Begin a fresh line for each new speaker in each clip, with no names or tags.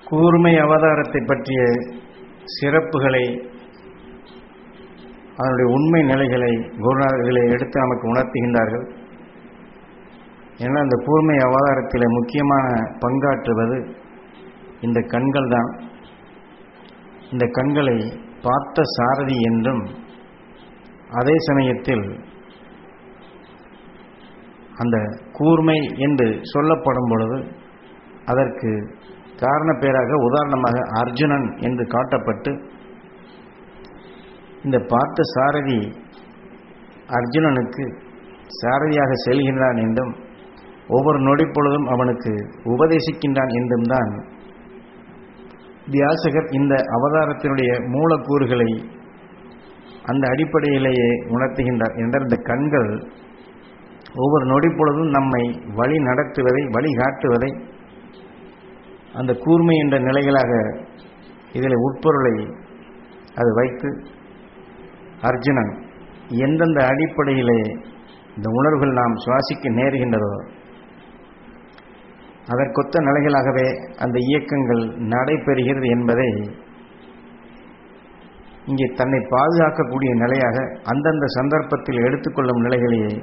கூர்மை அவதாரத்தை பற்றிய சிறப்புகளை அதனுடைய உண்மை நிலைகளை குருநாதர்களை எடுத்து நமக்கு உணர்த்துகின்றார்கள் ஏன்னா அந்த கூர்மை அவதாரத்தில் முக்கியமான பங்காற்றுவது இந்த கண்கள் தான் இந்த கண்களை பார்த்த சாரதி என்றும் அதே சமயத்தில் அந்த கூர்மை என்று சொல்லப்படும் பொழுது அதற்கு காரண பேராக உதாரணமாக அர்ஜுனன் என்று காட்டப்பட்டு இந்த பார்த்த சாரதி அர்ஜுனனுக்கு சாரதியாக செல்கின்றான் என்றும் ஒவ்வொரு நொடி பொழுதும் அவனுக்கு உபதேசிக்கின்றான் என்றும் தான் வியாசகர் இந்த அவதாரத்தினுடைய மூலக்கூறுகளை அந்த அடிப்படையிலேயே உணர்த்துகின்றார் என்ற இந்த கண்கள் ஒவ்வொரு நொடி பொழுதும் நம்மை வழி நடத்துவதை வழிகாட்டுவதை அந்த கூர்மை என்ற நிலைகளாக இதில் உட்பொருளை அது வைத்து அர்ஜுனன் எந்தெந்த அடிப்படையிலே இந்த உணர்வுகள் நாம் சுவாசிக்க நேருகின்றதோ அதற்கொத்த நிலைகளாகவே அந்த இயக்கங்கள் நடைபெறுகிறது என்பதை இங்கே தன்னை பாதுகாக்கக்கூடிய நிலையாக அந்தந்த சந்தர்ப்பத்தில் எடுத்துக்கொள்ளும் நிலைகளையே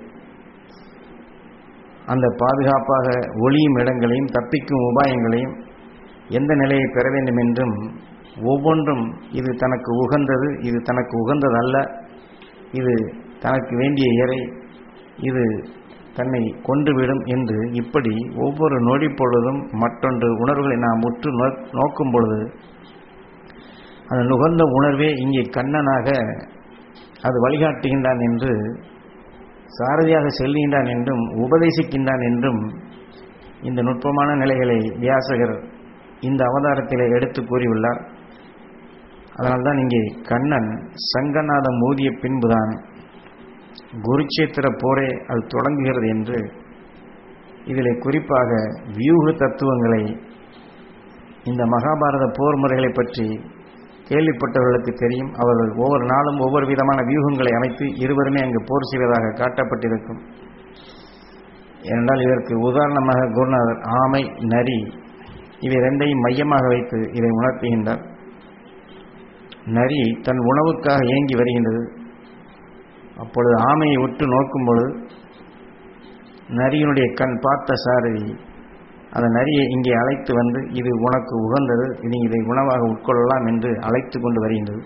அந்த பாதுகாப்பாக ஒளியும் இடங்களையும் தப்பிக்கும் உபாயங்களையும் எந்த நிலையை பெற வேண்டும் என்றும் ஒவ்வொன்றும் இது தனக்கு உகந்தது இது தனக்கு உகந்ததல்ல இது தனக்கு வேண்டிய இறை இது தன்னை கொண்டுவிடும் என்று இப்படி ஒவ்வொரு நொடி பொழுதும் மற்றொன்று உணர்வுகளை நாம் உற்று நோக்கும் பொழுது அந்த நுகர்ந்த உணர்வே இங்கே கண்ணனாக அது வழிகாட்டுகின்றான் என்று சாரதியாக செல்கின்றான் என்றும் உபதேசிக்கின்றான் என்றும் இந்த நுட்பமான நிலைகளை வியாசகர் இந்த அவதாரத்திலே எடுத்து கூறியுள்ளார் அதனால்தான் இங்கே கண்ணன் சங்கநாதம் மோதிய பின்புதான் குருட்சேத்திர போரே அது தொடங்குகிறது என்று இதில் குறிப்பாக வியூக தத்துவங்களை இந்த மகாபாரத போர் முறைகளை பற்றி கேள்விப்பட்டவர்களுக்கு தெரியும் அவர்கள் ஒவ்வொரு நாளும் ஒவ்வொரு விதமான வியூகங்களை அமைத்து இருவருமே அங்கு போர் செய்வதாக காட்டப்பட்டிருக்கும் ஏனென்றால் இதற்கு உதாரணமாக குருநாதர் ஆமை நரி இவை ரெண்டையும் மையமாக வைத்து இதை உணர்த்துகின்றார் நரி தன் உணவுக்காக ஏங்கி வருகின்றது அப்பொழுது ஆமையை உற்று நோக்கும் பொழுது நரியினுடைய கண் பார்த்த சாரதி அந்த நரியை இங்கே அழைத்து வந்து இது உனக்கு உகந்தது நீ இதை உணவாக உட்கொள்ளலாம் என்று அழைத்து கொண்டு வருகின்றது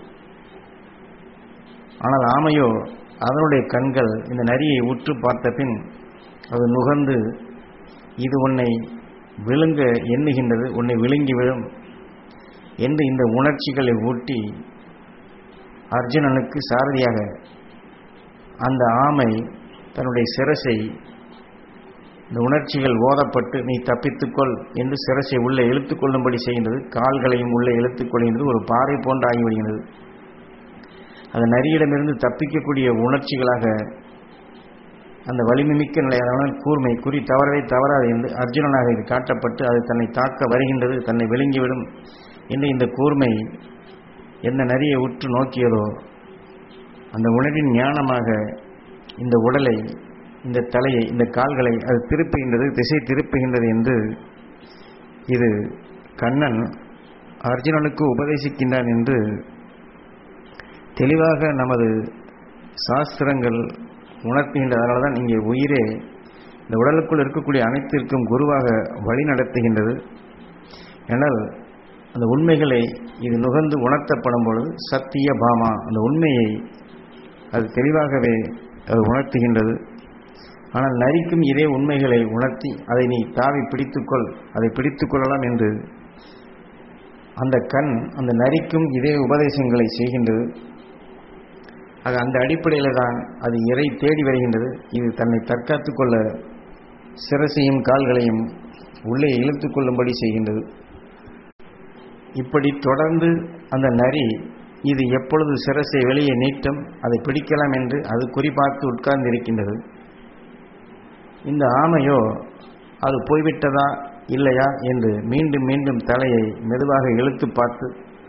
ஆனால் ஆமையோ அதனுடைய கண்கள் இந்த நரியை உற்று பார்த்த பின் அது நுகர்ந்து இது உன்னை விழுங்க எண்ணுகின்றது உன்னை விழுங்கி விழும் என்று இந்த உணர்ச்சிகளை ஊட்டி அர்ஜுனனுக்கு சாரதியாக அந்த ஆமை தன்னுடைய சிரசை இந்த உணர்ச்சிகள் ஓதப்பட்டு நீ தப்பித்துக்கொள் என்று சிரசை உள்ளே இழுத்துக்கொள்ளும்படி செய்கின்றது கால்களையும் உள்ளே இழுத்துக்கொள்கின்றது ஒரு பாறை போன்று ஆகிவிடுகின்றது அது நரியிடமிருந்து தப்பிக்கக்கூடிய உணர்ச்சிகளாக அந்த வலிமைமிக்க நிலையான கூர்மை குறி தவறவே தவறாது என்று அர்ஜுனனாக இது காட்டப்பட்டு அது தன்னை தாக்க வருகின்றது தன்னை விழுங்கிவிடும் என்று இந்த கூர்மை எந்த நரியை உற்று நோக்கியதோ அந்த உணர்வின் ஞானமாக இந்த உடலை இந்த தலையை இந்த கால்களை அது திருப்புகின்றது திசை திருப்புகின்றது என்று இது கண்ணன் அர்ஜுனனுக்கு உபதேசிக்கின்றான் என்று தெளிவாக நமது சாஸ்திரங்கள் உணர்த்துகின்ற அதனால தான் இங்கே உயிரே இந்த உடலுக்குள் இருக்கக்கூடிய அனைத்திற்கும் குருவாக வழி நடத்துகின்றது ஆனால் அந்த உண்மைகளை இது நுகர்ந்து உணர்த்தப்படும் பொழுது சத்திய பாமா அந்த உண்மையை அது தெளிவாகவே அது உணர்த்துகின்றது ஆனால் நரிக்கும் இதே உண்மைகளை உணர்த்தி அதை நீ தாவி பிடித்துக்கொள் அதை பிடித்து கொள்ளலாம் என்று அந்த கண் அந்த நரிக்கும் இதே உபதேசங்களை செய்கின்றது ஆக அந்த அடிப்படையில் தான் அது இறை தேடி வருகின்றது இது தன்னை தற்காத்து கொள்ள சிரசையும் கால்களையும் உள்ளே இழுத்து கொள்ளும்படி செய்கின்றது இப்படி தொடர்ந்து அந்த நரி இது எப்பொழுது சிரசை வெளியே நீட்டும் அதை பிடிக்கலாம் என்று அது குறிப்பார்த்து உட்கார்ந்து இருக்கின்றது இந்த ஆமையோ அது போய்விட்டதா இல்லையா என்று மீண்டும் மீண்டும் தலையை மெதுவாக இழுத்து பார்த்து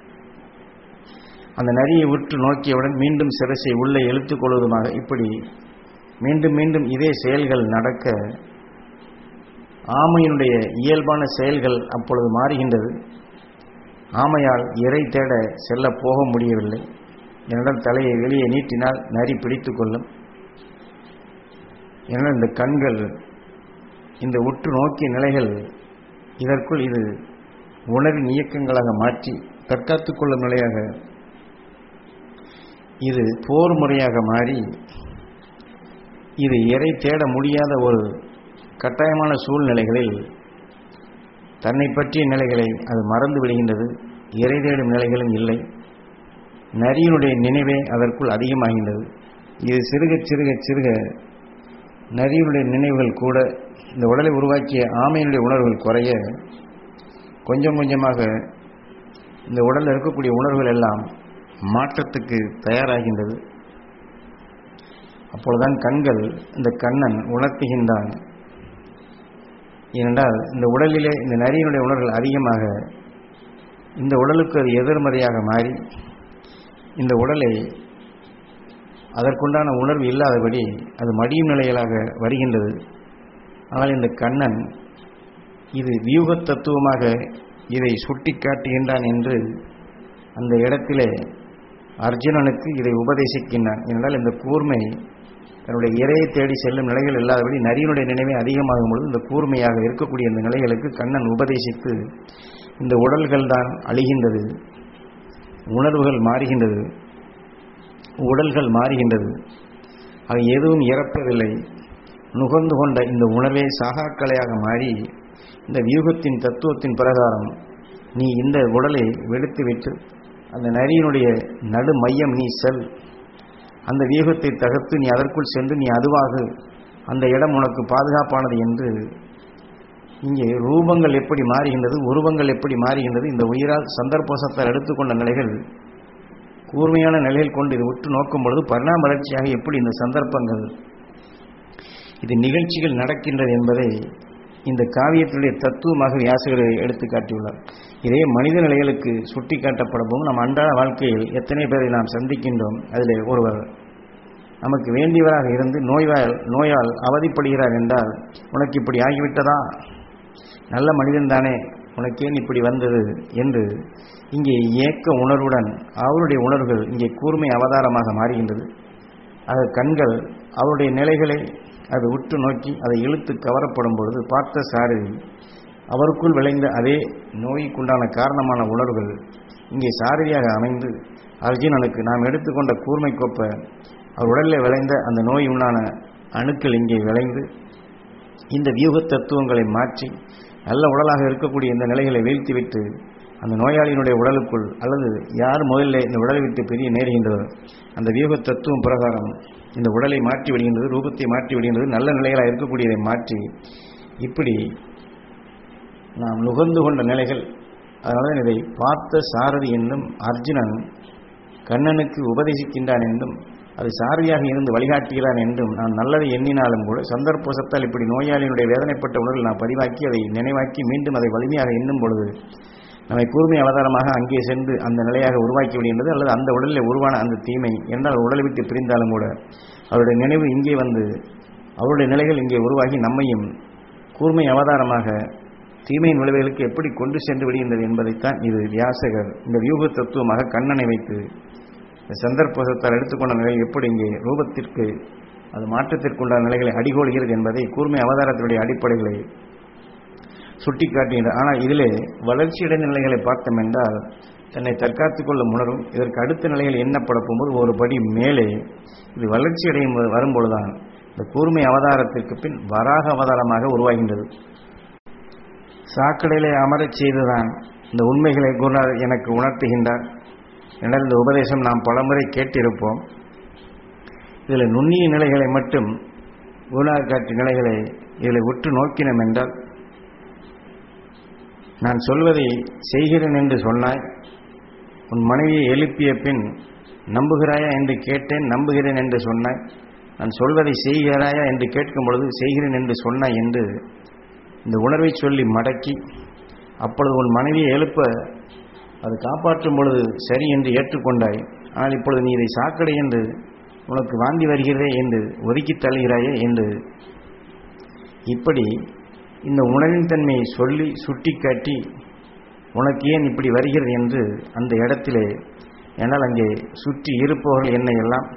அந்த நரியை உற்று நோக்கியவுடன் மீண்டும் சிரசை உள்ளே இழுத்துக் கொள்வதுமாக இப்படி மீண்டும் மீண்டும் இதே செயல்கள் நடக்க ஆமையினுடைய இயல்பான செயல்கள் அப்பொழுது மாறுகின்றது ஆமையால் இறை தேட செல்ல போக முடியவில்லை என்னிடம் தலையை வெளியே நீட்டினால் நரி பிடித்து கொள்ளும் என இந்த கண்கள் இந்த உற்று நோக்கிய நிலைகள் இதற்குள் இது உணர்வின் இயக்கங்களாக மாற்றி தற்காத்துக் கொள்ளும் நிலையாக இது போர் முறையாக மாறி இது இறை தேட முடியாத ஒரு கட்டாயமான சூழ்நிலைகளில் தன்னை பற்றிய நிலைகளை அது மறந்து விடுகின்றது இறை தேடும் நிலைகளும் இல்லை நரியினுடைய நினைவே அதற்குள் அதிகமாகின்றது இது சிறுக சிறுக சிறுக நரியினுடைய நினைவுகள் கூட இந்த உடலை உருவாக்கிய ஆமையினுடைய உணர்வுகள் குறைய கொஞ்சம் கொஞ்சமாக இந்த உடலில் இருக்கக்கூடிய உணர்வுகள் எல்லாம் மாற்றத்துக்கு தயாராகின்றது அப்பொழுதுதான் கண்கள் இந்த கண்ணன் உணர்த்துகின்றான் ஏனென்றால் இந்த உடலிலே இந்த நரியினுடைய உணர்வுகள் அதிகமாக இந்த உடலுக்கு அது எதிர்மறையாக மாறி இந்த உடலை அதற்குண்டான உணர்வு இல்லாதபடி அது மடியும் நிலைகளாக வருகின்றது ஆனால் இந்த கண்ணன் இது வியூக தத்துவமாக இதை சுட்டி காட்டுகின்றான் என்று அந்த இடத்திலே அர்ஜுனனுக்கு இதை உபதேசிக்கின்றான் என்றால் இந்த கூர்மை தன்னுடைய இறையை தேடி செல்லும் நிலைகள் இல்லாதபடி நரியினுடைய நினைவே அதிகமாகும் பொழுது இந்த கூர்மையாக இருக்கக்கூடிய இந்த நிலைகளுக்கு கண்ணன் உபதேசித்து இந்த உடல்கள் தான் அழிகின்றது உணர்வுகள் மாறுகின்றது உடல்கள் மாறுகின்றது அது எதுவும் இறப்பதில்லை நுகர்ந்து கொண்ட இந்த உணர்வே சாகாக்கலையாக மாறி இந்த வியூகத்தின் தத்துவத்தின் பிரகாரம் நீ இந்த உடலை வெளுத்துவிட்டு அந்த நரியினுடைய நடு மையம் நீ செல் அந்த வியூகத்தை தகர்த்து நீ அதற்குள் சென்று நீ அதுவாகு அந்த இடம் உனக்கு பாதுகாப்பானது என்று இங்கே ரூபங்கள் எப்படி மாறுகின்றது உருவங்கள் எப்படி மாறுகின்றது இந்த உயிரால் சந்தர்ப்பசத்தால் எடுத்துக்கொண்ட நிலைகள் கூர்மையான நிலையில் கொண்டு இது உற்று நோக்கும் பொழுது பரிணாம வளர்ச்சியாக எப்படி இந்த சந்தர்ப்பங்கள் இது நிகழ்ச்சிகள் நடக்கின்றது என்பதை இந்த காவியத்தினுடைய தத்துவமாக வியாசகர் எடுத்து காட்டியுள்ளார் இதே மனித நிலைகளுக்கு சுட்டி காட்டப்படவும் நம் அன்றாட வாழ்க்கையில் எத்தனை பேரை நாம் சந்திக்கின்றோம் அதில் ஒருவர் நமக்கு வேண்டியவராக இருந்து நோயால் நோயால் அவதிப்படுகிறார் என்றால் உனக்கு இப்படி ஆகிவிட்டதா நல்ல மனிதன் தானே உனக்கேன் இப்படி வந்தது என்று இங்கே ஏக்க உணர்வுடன் அவருடைய உணர்வுகள் இங்கே கூர்மை அவதாரமாக மாறுகின்றது அது கண்கள் அவருடைய நிலைகளை அது உற்று நோக்கி அதை இழுத்து கவரப்படும் பொழுது பார்த்த சாரதி அவருக்குள் விளைந்த அதே நோய்க்குண்டான காரணமான உணர்வுகள் இங்கே சாரதியாக அமைந்து அர்ஜுனனுக்கு நாம் எடுத்துக்கொண்ட கூர்மை கொப்ப அவர் உடலில் விளைந்த அந்த நோய் உண்டான அணுக்கள் இங்கே விளைந்து இந்த வியூக தத்துவங்களை மாற்றி நல்ல உடலாக இருக்கக்கூடிய இந்த நிலைகளை வீழ்த்திவிட்டு அந்த நோயாளியினுடைய உடலுக்குள் அல்லது யார் முதல்ல இந்த உடலை விட்டு பிரிய நேருகின்றதோ அந்த வியூக தத்துவம் பிரகாரம் இந்த உடலை மாற்றி விடுகின்றது ரூபத்தை மாற்றி விடுகின்றது நல்ல நிலைகளாக இருக்கக்கூடியதை மாற்றி இப்படி நாம் நுகர்ந்து கொண்ட நிலைகள் அதனால இதை பார்த்த சாரதி என்றும் அர்ஜுனன் கண்ணனுக்கு உபதேசிக்கின்றான் என்றும் அது சாரதியாக இருந்து வழிகாட்டுகிறான் என்றும் நான் நல்லதை எண்ணினாலும் கூட சந்தர்ப்பசத்தால் இப்படி நோயாளியினுடைய வேதனைப்பட்ட உணர்வில் நான் பதிவாக்கி அதை நினைவாக்கி மீண்டும் அதை வலிமையாக எண்ணும் பொழுது நம்மை கூர்மை அவதாரமாக அங்கே சென்று அந்த நிலையாக உருவாக்கி விடுகின்றது அல்லது அந்த உடலில் உருவான அந்த தீமை என்றால் உடலை விட்டு பிரிந்தாலும் கூட அவருடைய நினைவு இங்கே வந்து அவருடைய நிலைகள் இங்கே உருவாகி நம்மையும் கூர்மை அவதாரமாக தீமையின் விளைவுகளுக்கு எப்படி கொண்டு சென்று விடுகின்றது என்பதைத்தான் இது வியாசகர் இந்த வியூக தத்துவமாக கண்ணனை வைத்து இந்த சந்தர்ப்பத்தால் எடுத்துக்கொண்ட நிலை எப்படி இங்கே ரூபத்திற்கு அது மாற்றத்திற்குண்டான நிலைகளை அடிகோடுகிறது என்பதை கூர்மை அவதாரத்தினுடைய அடிப்படைகளை சுட்டி காட்டுகின்றனர் ஆனால் இதிலே வளர்ச்சியடைந்த நிலைகளை பார்த்தோம் என்றால் தன்னை தற்காத்துக் கொள்ளும் உணரும் இதற்கு அடுத்த நிலைகள் எண்ணப்பட போகும்போது ஒரு படி மேலே இது வளர்ச்சி அடையும் வரும்பொழுதுதான் இந்த கூர்மை அவதாரத்திற்கு பின் வராக அவதாரமாக உருவாகின்றது சாக்கடையிலே அமரச் செய்துதான் இந்த உண்மைகளை குருநாதர் எனக்கு உணர்த்துகின்றார் என இந்த உபதேசம் நாம் பலமுறை கேட்டிருப்போம் இதில் நுண்ணிய நிலைகளை மட்டும் குருநாதர் காட்டிய நிலைகளை இதில் உற்று நோக்கினோம் என்றால் நான் சொல்வதை செய்கிறேன் என்று சொன்னாய் உன் மனைவியை எழுப்பிய பின் நம்புகிறாயா என்று கேட்டேன் நம்புகிறேன் என்று சொன்னாய் நான் சொல்வதை செய்கிறாயா என்று கேட்கும் பொழுது செய்கிறேன் என்று சொன்னாய் என்று இந்த உணர்வை சொல்லி மடக்கி அப்பொழுது உன் மனைவியை எழுப்ப அது காப்பாற்றும் பொழுது சரி என்று ஏற்றுக்கொண்டாய் ஆனால் இப்பொழுது நீ இதை சாக்கடை என்று உனக்கு வாந்தி வருகிறதே என்று ஒதுக்கி தள்ளுகிறாயே என்று இப்படி இந்த உணர்வின் தன்மையை சொல்லி சுட்டி காட்டி உனக்கு ஏன் இப்படி வருகிறது என்று அந்த இடத்திலே என்னால் அங்கே சுற்றி இருப்பவர்கள் என்னை எல்லாம்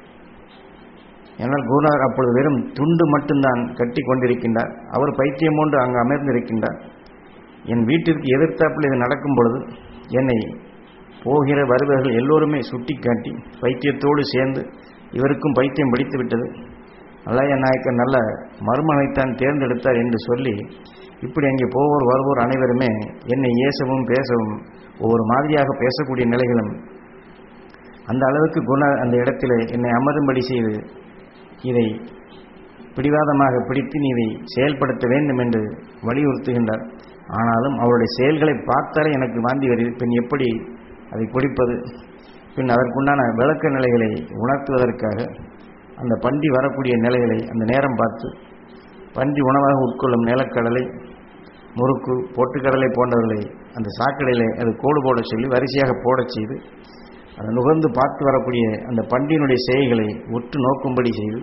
என்னால் குருநாதர் அப்பொழுது வெறும் துண்டு மட்டும்தான் கட்டி கொண்டிருக்கின்றார் அவர் பைத்தியம் போன்று அங்கு அமர்ந்திருக்கின்றார் என் வீட்டிற்கு எதிர்த்தாப்பில் இது நடக்கும் பொழுது என்னை போகிற வருபவர்கள் எல்லோருமே சுட்டி காட்டி பைத்தியத்தோடு சேர்ந்து இவருக்கும் பைத்தியம் பிடித்து விட்டது அல்லாய நாயக்கர் நல்ல மருமகனைத்தான் தேர்ந்தெடுத்தார் என்று சொல்லி இப்படி அங்கே போவோர் வருவோர் அனைவருமே என்னை ஏசவும் பேசவும் ஒவ்வொரு மாதிரியாக பேசக்கூடிய நிலைகளும் அந்த அளவுக்கு குண அந்த இடத்திலே என்னை அமரும்படி செய்து இதை பிடிவாதமாக பிடித்து நீ இதை செயல்படுத்த வேண்டும் என்று வலியுறுத்துகின்றார் ஆனாலும் அவருடைய செயல்களை பார்த்தாலே எனக்கு வாந்தி வருகிறது பின் எப்படி அதை குடிப்பது பின் அதற்குண்டான விளக்க நிலைகளை உணர்த்துவதற்காக அந்த பன்றி வரக்கூடிய நிலைகளை அந்த நேரம் பார்த்து பன்றி உணவாக உட்கொள்ளும் நிலக்கடலை முறுக்கு பொட்டுக்கடலை போன்றவர்களை அந்த சாக்கடையிலே அது கோடு போட சொல்லி வரிசையாக போடச் செய்து அதை நுகர்ந்து பார்த்து வரக்கூடிய அந்த பண்டியினுடைய செயல்களை உற்று நோக்கும்படி செய்து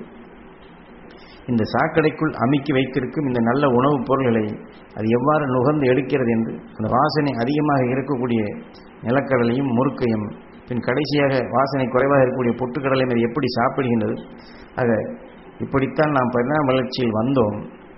இந்த சாக்கடைக்குள் அமுக்கி வைத்திருக்கும் இந்த நல்ல உணவுப் பொருள்களை அது எவ்வாறு நுகர்ந்து எடுக்கிறது என்று அந்த வாசனை அதிகமாக இருக்கக்கூடிய நிலக்கடலையும் முறுக்கையும் பின் கடைசியாக வாசனை குறைவாக இருக்கக்கூடிய பொட்டுக்கடலையும் அது எப்படி சாப்பிடுகின்றது ஆக இப்படித்தான் நாம் பரிணாம வளர்ச்சியில் வந்தோம்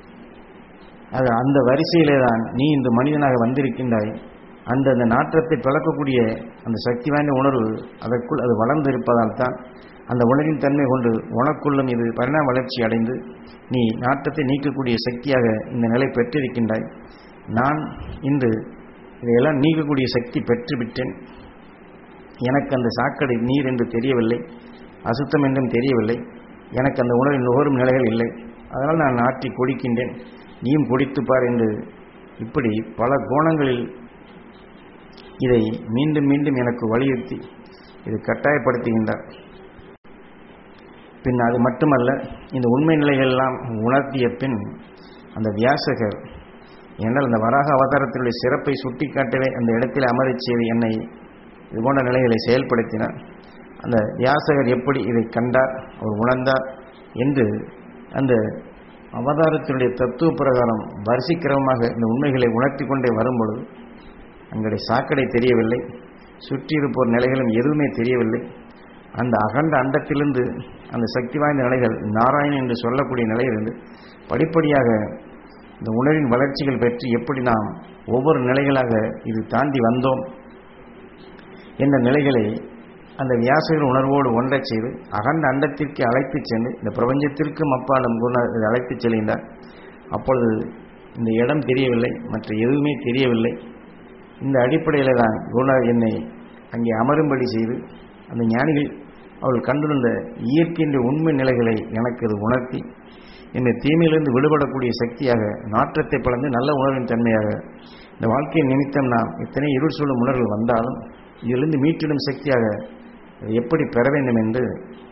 ஆக அந்த வரிசையிலே தான் நீ இந்த மனிதனாக வந்திருக்கின்றாய் அந்த அந்த நாற்றத்தை பிளக்கக்கூடிய அந்த சக்தி வாய்ந்த உணர்வு அதற்குள் அது வளர்ந்து இருப்பதால் தான் அந்த உணர்வின் தன்மை கொண்டு உனக்குள்ளும் இது பரிணாம வளர்ச்சி அடைந்து நீ நாட்டத்தை நீக்கக்கூடிய சக்தியாக இந்த நிலை பெற்றிருக்கின்றாய் நான் இன்று இதையெல்லாம் நீக்கக்கூடிய சக்தி பெற்றுவிட்டேன் எனக்கு அந்த சாக்கடை நீர் என்று தெரியவில்லை அசுத்தம் என்றும் தெரியவில்லை எனக்கு அந்த உணவின் நுகரும் நிலைகள் இல்லை அதனால் நான் ஆற்றி குடிக்கின்றேன் நீயும் குடித்துப்பார் என்று இப்படி பல கோணங்களில் இதை மீண்டும் மீண்டும் எனக்கு வலியுறுத்தி இது கட்டாயப்படுத்துகின்றார் பின் அது மட்டுமல்ல இந்த உண்மை நிலைகளெல்லாம் உணர்த்திய பின் அந்த வியாசகர் என்றால் அந்த வராக அவதாரத்தினுடைய சிறப்பை சுட்டிக்காட்டவே அந்த இடத்தில் அமரச் செய்து என்னை இது போன்ற நிலைகளை செயல்படுத்தினார் அந்த வியாசகர் எப்படி இதை கண்டார் அவர் உணர்ந்தார் என்று அந்த அவதாரத்தினுடைய தத்துவ பிரகாரம் வரிசைக்கிரமமாக இந்த உண்மைகளை உணர்த்தி கொண்டே வரும்பொழுது அங்களுடைய சாக்கடை தெரியவில்லை சுற்றியிருப்போர் நிலைகளும் எதுவுமே தெரியவில்லை அந்த அகண்ட அண்டத்திலிருந்து அந்த சக்தி வாய்ந்த நிலைகள் நாராயணன் என்று சொல்லக்கூடிய நிலையிலிருந்து படிப்படியாக இந்த உணர்வின் வளர்ச்சிகள் பெற்று எப்படி நாம் ஒவ்வொரு நிலைகளாக இது தாண்டி வந்தோம் என்ற நிலைகளை அந்த வியாசகர் உணர்வோடு ஒன்றைச் செய்து அகண்ட அண்டத்திற்கு அழைத்துச் சென்று இந்த பிரபஞ்சத்திற்கும் அப்பாலும் குருநாதர் அழைத்துச் செல்கின்றார் அப்பொழுது இந்த இடம் தெரியவில்லை மற்ற எதுவுமே தெரியவில்லை இந்த அடிப்படையில் தான் குருநாதர் என்னை அங்கே அமரும்படி செய்து அந்த ஞானிகள் அவள் கண்டுள்ள இயற்கையின் உண்மை நிலைகளை எனக்கு அது உணர்த்தி இந்த தீமையிலிருந்து விடுபடக்கூடிய சக்தியாக நாற்றத்தை பலந்து நல்ல உணர்வின் தன்மையாக இந்த வாழ்க்கையின் நிமித்தம் நாம் இத்தனை இருள் சொல்லும் உணர்வுகள் வந்தாலும் இதிலிருந்து மீட்டிடும் சக்தியாக அதை எப்படி பெற வேண்டும் என்று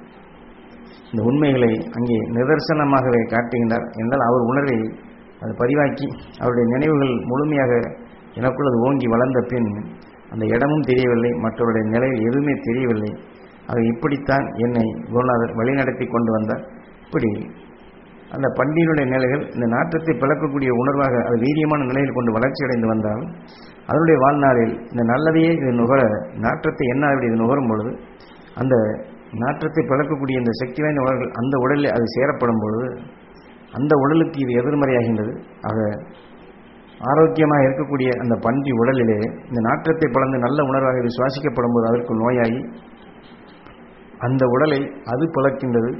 இந்த உண்மைகளை அங்கே நிதர்சனமாகவே காட்டுகின்றார் என்றால் அவர் உணர்வை அது பதிவாக்கி அவருடைய நினைவுகள் முழுமையாக எனக்குள் அது ஓங்கி வளர்ந்த பின் அந்த இடமும் தெரியவில்லை மற்றவருடைய நிலையில் எதுவுமே தெரியவில்லை அது இப்படித்தான் என்னை குருநாதர் வழிநடத்தி கொண்டு வந்தார் இப்படி அந்த பண்டிகையுடைய நிலைகள் இந்த நாற்றத்தை பிளக்கக்கூடிய உணர்வாக அது வீரியமான நிலையில் கொண்டு வளர்ச்சி அடைந்து வந்தால் அதனுடைய வாழ்நாளில் இந்த நல்லதையே இது நுகர நாற்றத்தை என்ன இது நுகரும் பொழுது அந்த நாற்றத்தை பிளக்கக்கூடிய இந்த சக்தி வாய்ந்த உணர்வுகள் அந்த உடலில் அது சேரப்படும் பொழுது அந்த உடலுக்கு இது எதிர்மறையாகின்றது ஆக ஆரோக்கியமாக இருக்கக்கூடிய அந்த பன்றி உடலிலே இந்த நாற்றத்தை பலந்து நல்ல உணர்வாக இது சுவாசிக்கப்படும் போது அதற்கு நோயாகி அந்த உடலை அது பிளக்கின்றது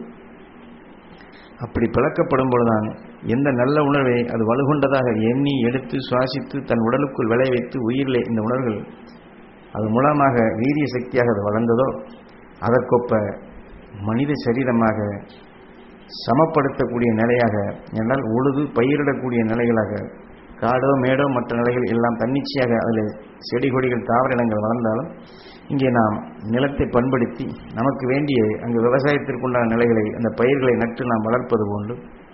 அப்படி பிளக்கப்படும் பொழுதுதான் எந்த நல்ல உணர்வை அது வலுகொண்டதாக எண்ணி எடுத்து சுவாசித்து தன் உடலுக்குள் விளை வைத்து உயிரிலே இந்த உணர்வுகள் அது மூலமாக வீரிய சக்தியாக அது வளர்ந்ததோ அதற்கொப்ப மனித சரீரமாக சமப்படுத்தக்கூடிய நிலையாக என்னால் உழுது பயிரிடக்கூடிய நிலைகளாக காடோ மேடோ மற்ற நிலைகள் எல்லாம் தன்னிச்சையாக அதில் செடி கொடிகள் தாவர இனங்கள் வளர்ந்தாலும் இங்கே நாம் நிலத்தை பண்படுத்தி நமக்கு வேண்டிய அங்கு விவசாயத்திற்குண்டான நிலைகளை அந்த பயிர்களை நட்டு நாம் வளர்ப்பது போன்று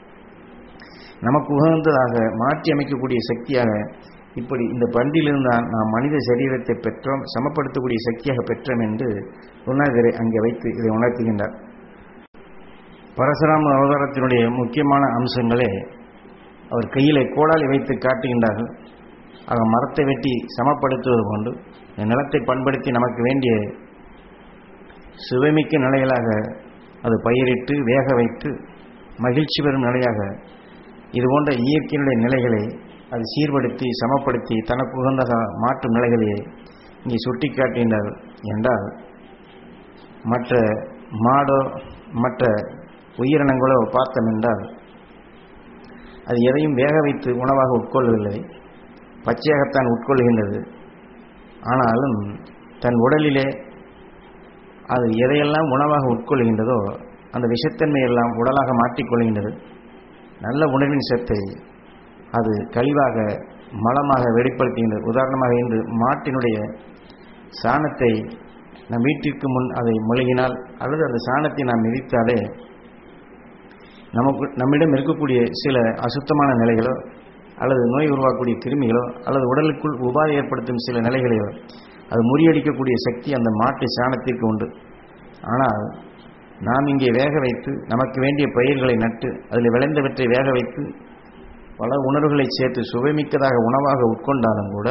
நமக்கு உகந்ததாக மாற்றி அமைக்கக்கூடிய சக்தியாக இப்படி இந்த பண்டிலிருந்து தான் நாம் மனித சரீரத்தை பெற்றோம் சமப்படுத்தக்கூடிய சக்தியாக பெற்றோம் என்று குருநாதரை அங்கே வைத்து இதை உணர்த்துகின்றார் பரசுராம அவதாரத்தினுடைய முக்கியமான அம்சங்களே அவர் கையிலே கோடாலி வைத்து காட்டுகின்றார்கள் ஆக மரத்தை வெட்டி சமப்படுத்துவது கொண்டு இந்த நிலத்தை பண்படுத்தி நமக்கு வேண்டிய சுவைமிக்க நிலைகளாக அது பயிரிட்டு வேக வைத்து மகிழ்ச்சி பெறும் நிலையாக இது போன்ற இயற்கையினுடைய நிலைகளை அது சீர்படுத்தி சமப்படுத்தி தனக்கு உகந்த மாற்றும் நிலைகளையே இங்கே சுட்டி காட்டுகின்றார் என்றால் மற்ற மாடோ மற்ற உயிரினங்களோ பார்த்தோம் என்றால் அது எதையும் வேக வைத்து உணவாக உட்கொள்ளவில்லை பச்சையாகத்தான் உட்கொள்கின்றது ஆனாலும் தன் உடலிலே அது எதையெல்லாம் உணவாக உட்கொள்கின்றதோ அந்த விஷத்தன்மை எல்லாம் உடலாக மாற்றிக்கொள்கின்றது நல்ல உணவின் சத்தை அது கழிவாக மலமாக வெளிப்படுத்துகின்றது உதாரணமாக இன்று மாட்டினுடைய சாணத்தை நம் வீட்டிற்கு முன் அதை மொழிகினால் அல்லது அந்த சாணத்தை நாம் மிதித்தாலே நமக்கு நம்மிடம் இருக்கக்கூடிய சில அசுத்தமான நிலைகளோ அல்லது நோய் உருவாக்கக்கூடிய கிருமிகளோ அல்லது உடலுக்குள் உபாதை ஏற்படுத்தும் சில நிலைகளையோ அது முறியடிக்கக்கூடிய சக்தி அந்த மாட்டு சாணத்திற்கு உண்டு ஆனால் நாம் இங்கே வேக வைத்து நமக்கு வேண்டிய பயிர்களை நட்டு அதில் விளைந்தவற்றை வேக வைத்து பல உணர்வுகளை சேர்த்து சுவைமிக்கதாக உணவாக உட்கொண்டாலும் கூட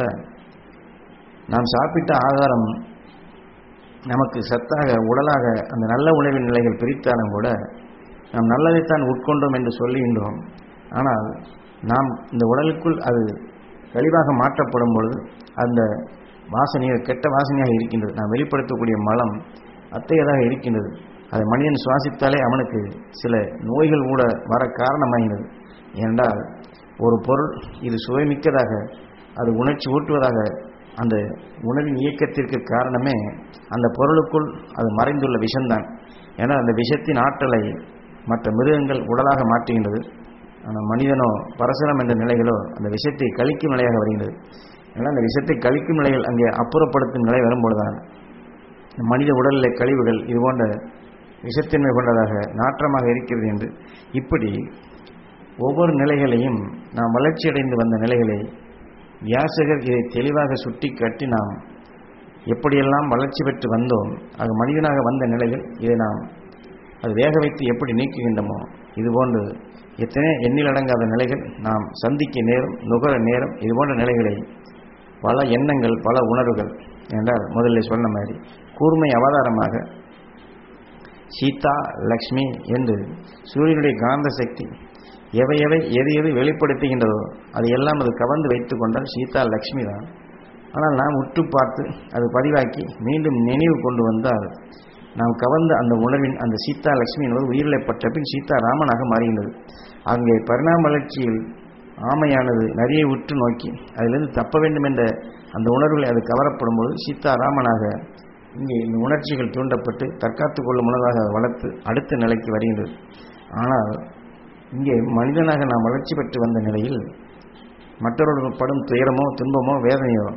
நாம் சாப்பிட்ட ஆகாரம் நமக்கு சத்தாக உடலாக அந்த நல்ல உணவின் நிலைகள் பிரித்தாலும் கூட நாம் நல்லதைத்தான் உட்கொண்டோம் என்று சொல்லுகின்றோம் ஆனால் நாம் இந்த உடலுக்குள் அது கழிவாக மாற்றப்படும் பொழுது அந்த வாசனையாக கெட்ட வாசனையாக இருக்கின்றது நாம் வெளிப்படுத்தக்கூடிய மலம் அத்தையதாக இருக்கின்றது அதை மனிதன் சுவாசித்தாலே அவனுக்கு சில நோய்கள் கூட வர காரணமாகினது ஏனென்றால் ஒரு பொருள் இது சுவைமிக்கதாக அது உணர்ச்சி ஊட்டுவதாக அந்த உணவின் இயக்கத்திற்கு காரணமே அந்த பொருளுக்குள் அது மறைந்துள்ள விஷம்தான் ஏன்னா அந்த விஷத்தின் ஆற்றலை மற்ற மிருகங்கள் உடலாக மாற்றுகின்றது ஆனால் மனிதனோ பரசனம் என்ற நிலைகளோ அந்த விஷத்தை கழிக்கும் நிலையாக வருகின்றது ஏன்னா அந்த விஷத்தை கழிக்கும் நிலைகள் அங்கே அப்புறப்படுத்தும் நிலை வரும்பொழுதுதான் மனித உடலில் கழிவுகள் இது போன்ற விஷத்தன்மை கொண்டதாக நாற்றமாக இருக்கிறது என்று இப்படி ஒவ்வொரு நிலைகளையும் நாம் வளர்ச்சியடைந்து வந்த நிலைகளை வியாசகர் இதை தெளிவாக சுட்டி காட்டி நாம் எப்படியெல்லாம் வளர்ச்சி பெற்று வந்தோம் ஆக மனிதனாக வந்த நிலைகள் இதை நாம் அது வேக வைத்து எப்படி நீக்குகின்றமோ இதுபோன்று எத்தனை எண்ணில் அடங்காத நிலைகள் நாம் சந்திக்க நேரம் நுகர நேரம் இதுபோன்ற நிலைகளை பல எண்ணங்கள் பல உணர்வுகள் என்றால் முதல்ல சொன்ன மாதிரி கூர்மை அவதாரமாக சீதா லக்ஷ்மி என்று சூரியனுடைய காந்த சக்தி எவை எவை எது எது வெளிப்படுத்துகின்றதோ அது எல்லாம் அது கவர்ந்து வைத்து கொண்டால் சீதா லக்ஷ்மி தான் ஆனால் நாம் உற்று பார்த்து அது பதிவாக்கி மீண்டும் நினைவு கொண்டு வந்தால் நாம் கவர்ந்த அந்த உணர்வின் அந்த சீதா லட்சுமி என்பது உயிரிழப்பட்ட பின் சீதா ராமனாக மாறுகின்றது அங்கே பரிணாம வளர்ச்சியில் ஆமையானது நிறைய உற்று நோக்கி அதிலிருந்து தப்ப வேண்டும் என்ற அந்த உணர்வில் அது கவரப்படும் போது சீதா ராமனாக இங்கே இந்த உணர்ச்சிகள் தூண்டப்பட்டு தற்காத்துக் கொள்ளும் உணர்வாக வளர்த்து அடுத்த நிலைக்கு வருகின்றது ஆனால் இங்கே மனிதனாக நாம் வளர்ச்சி பெற்று வந்த நிலையில் மற்றவர்கள் படும் துயரமோ துன்பமோ வேதனையோ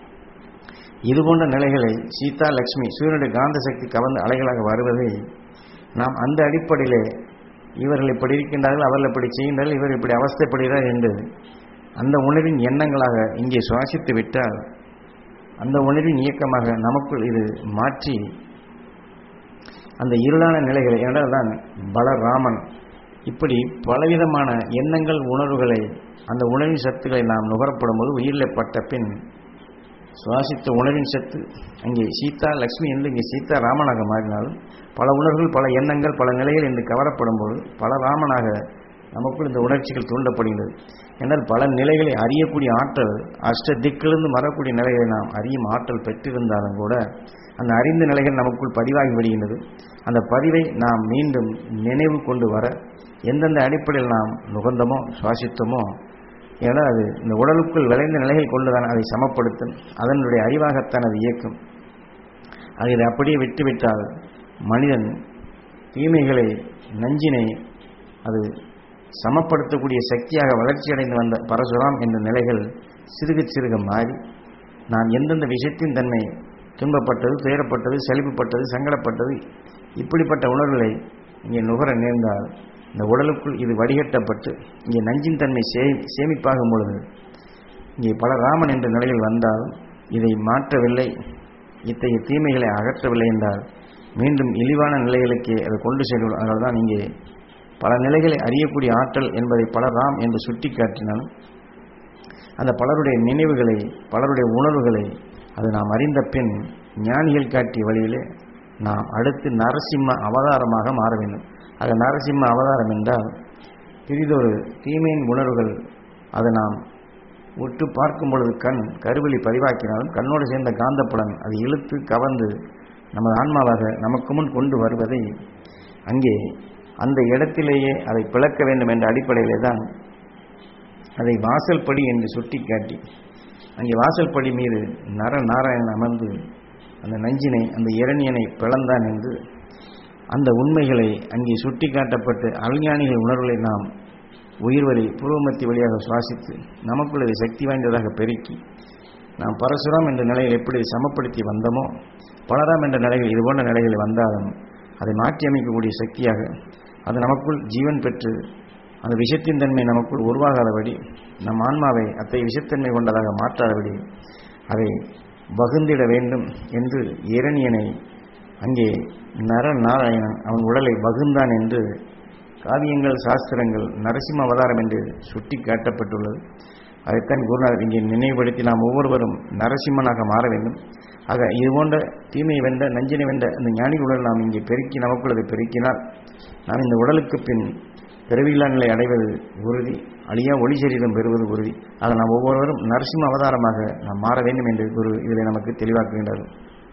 இது போன்ற நிலைகளை சீதா லக்ஷ்மி சூரியனுடைய காந்த சக்தி கவர்ந்த அலைகளாக வருவதை நாம் அந்த அடிப்படையிலே இவர்கள் இப்படி இருக்கின்றார்கள் அவர்கள் இப்படி செய்கின்றார்கள் இவர் இப்படி அவஸ்தைப்படுகிறார் என்று அந்த உணர்வின் எண்ணங்களாக இங்கே சுவாசித்து விட்டால் அந்த உணர்வின் இயக்கமாக நமக்குள் இது மாற்றி அந்த இருளான நிலைகளை என்றால் தான் பலராமன் இப்படி பலவிதமான எண்ணங்கள் உணர்வுகளை அந்த உணவின் சத்துக்களை நாம் நுகரப்படும் போது உயிரில் பட்ட பின் சுவாசித்த உணவின் சத்து அங்கே சீதா லக்ஷ்மி என்று இங்கே சீதா ராமனாக மாறினாலும் பல உணர்வுகள் பல எண்ணங்கள் பல நிலைகள் என்று கவரப்படும் போது பல ராமனாக நமக்குள் இந்த உணர்ச்சிகள் தூண்டப்படுகின்றது என்றால் பல நிலைகளை அறியக்கூடிய ஆற்றல் அஷ்ட திக்கிலிருந்து வரக்கூடிய நிலைகளை நாம் அறியும் ஆற்றல் பெற்றிருந்தாலும் கூட அந்த அறிந்த நிலைகள் நமக்குள் பதிவாகி விடுகின்றது அந்த பதிவை நாம் மீண்டும் நினைவு கொண்டு வர எந்தெந்த அடிப்படையில் நாம் நுகர்ந்தமோ சுவாசித்தமோ ஏன்னா அது இந்த உடலுக்குள் விளைந்த நிலைகள் கொண்டுதான் அதை சமப்படுத்தும் அதனுடைய அறிவாகத்தான் அது இயக்கும் அது இதை அப்படியே விட்டுவிட்டால் மனிதன் தீமைகளை நஞ்சினை அது சமப்படுத்தக்கூடிய சக்தியாக வளர்ச்சியடைந்து வந்த பரசுராம் என்ற நிலைகள் சிறுக சிறுக மாறி நாம் எந்தெந்த விஷயத்தின் தன்மை துன்பப்பட்டது துயரப்பட்டது செழிப்புப்பட்டது சங்கடப்பட்டது இப்படிப்பட்ட உணர்வுகளை இங்கே நுகர நேர்ந்தால் இந்த உடலுக்குள் இது வடிகட்டப்பட்டு இங்கே நஞ்சின் தன்மை சே சேமிப்பாகும் பொழுது இங்கே பல ராமன் என்ற நிலையில் வந்தால் இதை மாற்றவில்லை இத்தகைய தீமைகளை அகற்றவில்லை என்றால் மீண்டும் இழிவான நிலைகளுக்கு அது கொண்டு செல்லும் அதனால் தான் இங்கே பல நிலைகளை அறியக்கூடிய ஆற்றல் என்பதை பல ராம் என்று சுட்டி காட்டினாலும் அந்த பலருடைய நினைவுகளை பலருடைய உணர்வுகளை அது நாம் அறிந்த பின் ஞானிகள் காட்டிய வழியிலே நாம் அடுத்து நரசிம்ம அவதாரமாக மாற வேண்டும் ஆக நரசிம்ம அவதாரம் என்றால் பிரிதொரு தீமையின் உணர்வுகள் அதை நாம் உற்று பார்க்கும் பொழுது கண் கருவெளி பதிவாக்கினாலும் கண்ணோடு சேர்ந்த காந்தப்புலன் அது இழுத்து கவர்ந்து நமது ஆன்மாவாக நமக்கு முன் கொண்டு வருவதை அங்கே அந்த இடத்திலேயே அதை பிளக்க வேண்டும் என்ற அடிப்படையிலே தான் அதை வாசல்படி என்று சுட்டிக்காட்டி அங்கே வாசல்படி மீது நர நாராயணன் அமர்ந்து அந்த நஞ்சினை அந்த இரணியனை பிளந்தான் என்று அந்த உண்மைகளை அங்கே சுட்டி காட்டப்பட்டு அல்ஞானிகள் உணர்வுகளை நாம் உயிர்வழி பூர்வமத்தி வழியாக சுவாசித்து நமக்குள் இதை சக்தி வாய்ந்ததாக பெருக்கி நாம் பரசுராம் என்ற நிலையில் எப்படி சமப்படுத்தி வந்தோமோ பலராம் என்ற நிலையில் இதுபோன்ற நிலைகளில் வந்தாலும் அதை மாற்றி அமைக்கக்கூடிய சக்தியாக அது நமக்குள் ஜீவன் பெற்று அந்த விஷத்தின் தன்மை நமக்குள் உருவாகாதபடி நம் ஆன்மாவை அத்தகைய விஷத்தன்மை கொண்டதாக மாற்றாதபடி அதை வகுந்திட வேண்டும் என்று இரணியனை அங்கே நர நாராயணன் அவன் உடலை வகுந்தான் என்று காவியங்கள் சாஸ்திரங்கள் நரசிம்ம அவதாரம் என்று சுட்டி காட்டப்பட்டுள்ளது அதைத்தான் குருநாதர் இங்கே நினைவுபடுத்தி நாம் ஒவ்வொருவரும் நரசிம்மனாக மாற வேண்டும் ஆக இது போன்ற தீமையை வென்ற நஞ்சினை வென்ற அந்த ஞானி உடல் நாம் இங்கே பெருக்கி நமக்குள் அதை பெருக்கினால் நாம் இந்த உடலுக்கு பின் பிறவியில்லா நிலை அடைவது உறுதி அழியா ஒளி சரீரம் பெறுவது உறுதி ஆக நாம் ஒவ்வொருவரும் நரசிம்ம அவதாரமாக நாம் மாற வேண்டும் என்று குரு இதில் நமக்கு தெளிவாக்குகின்றார்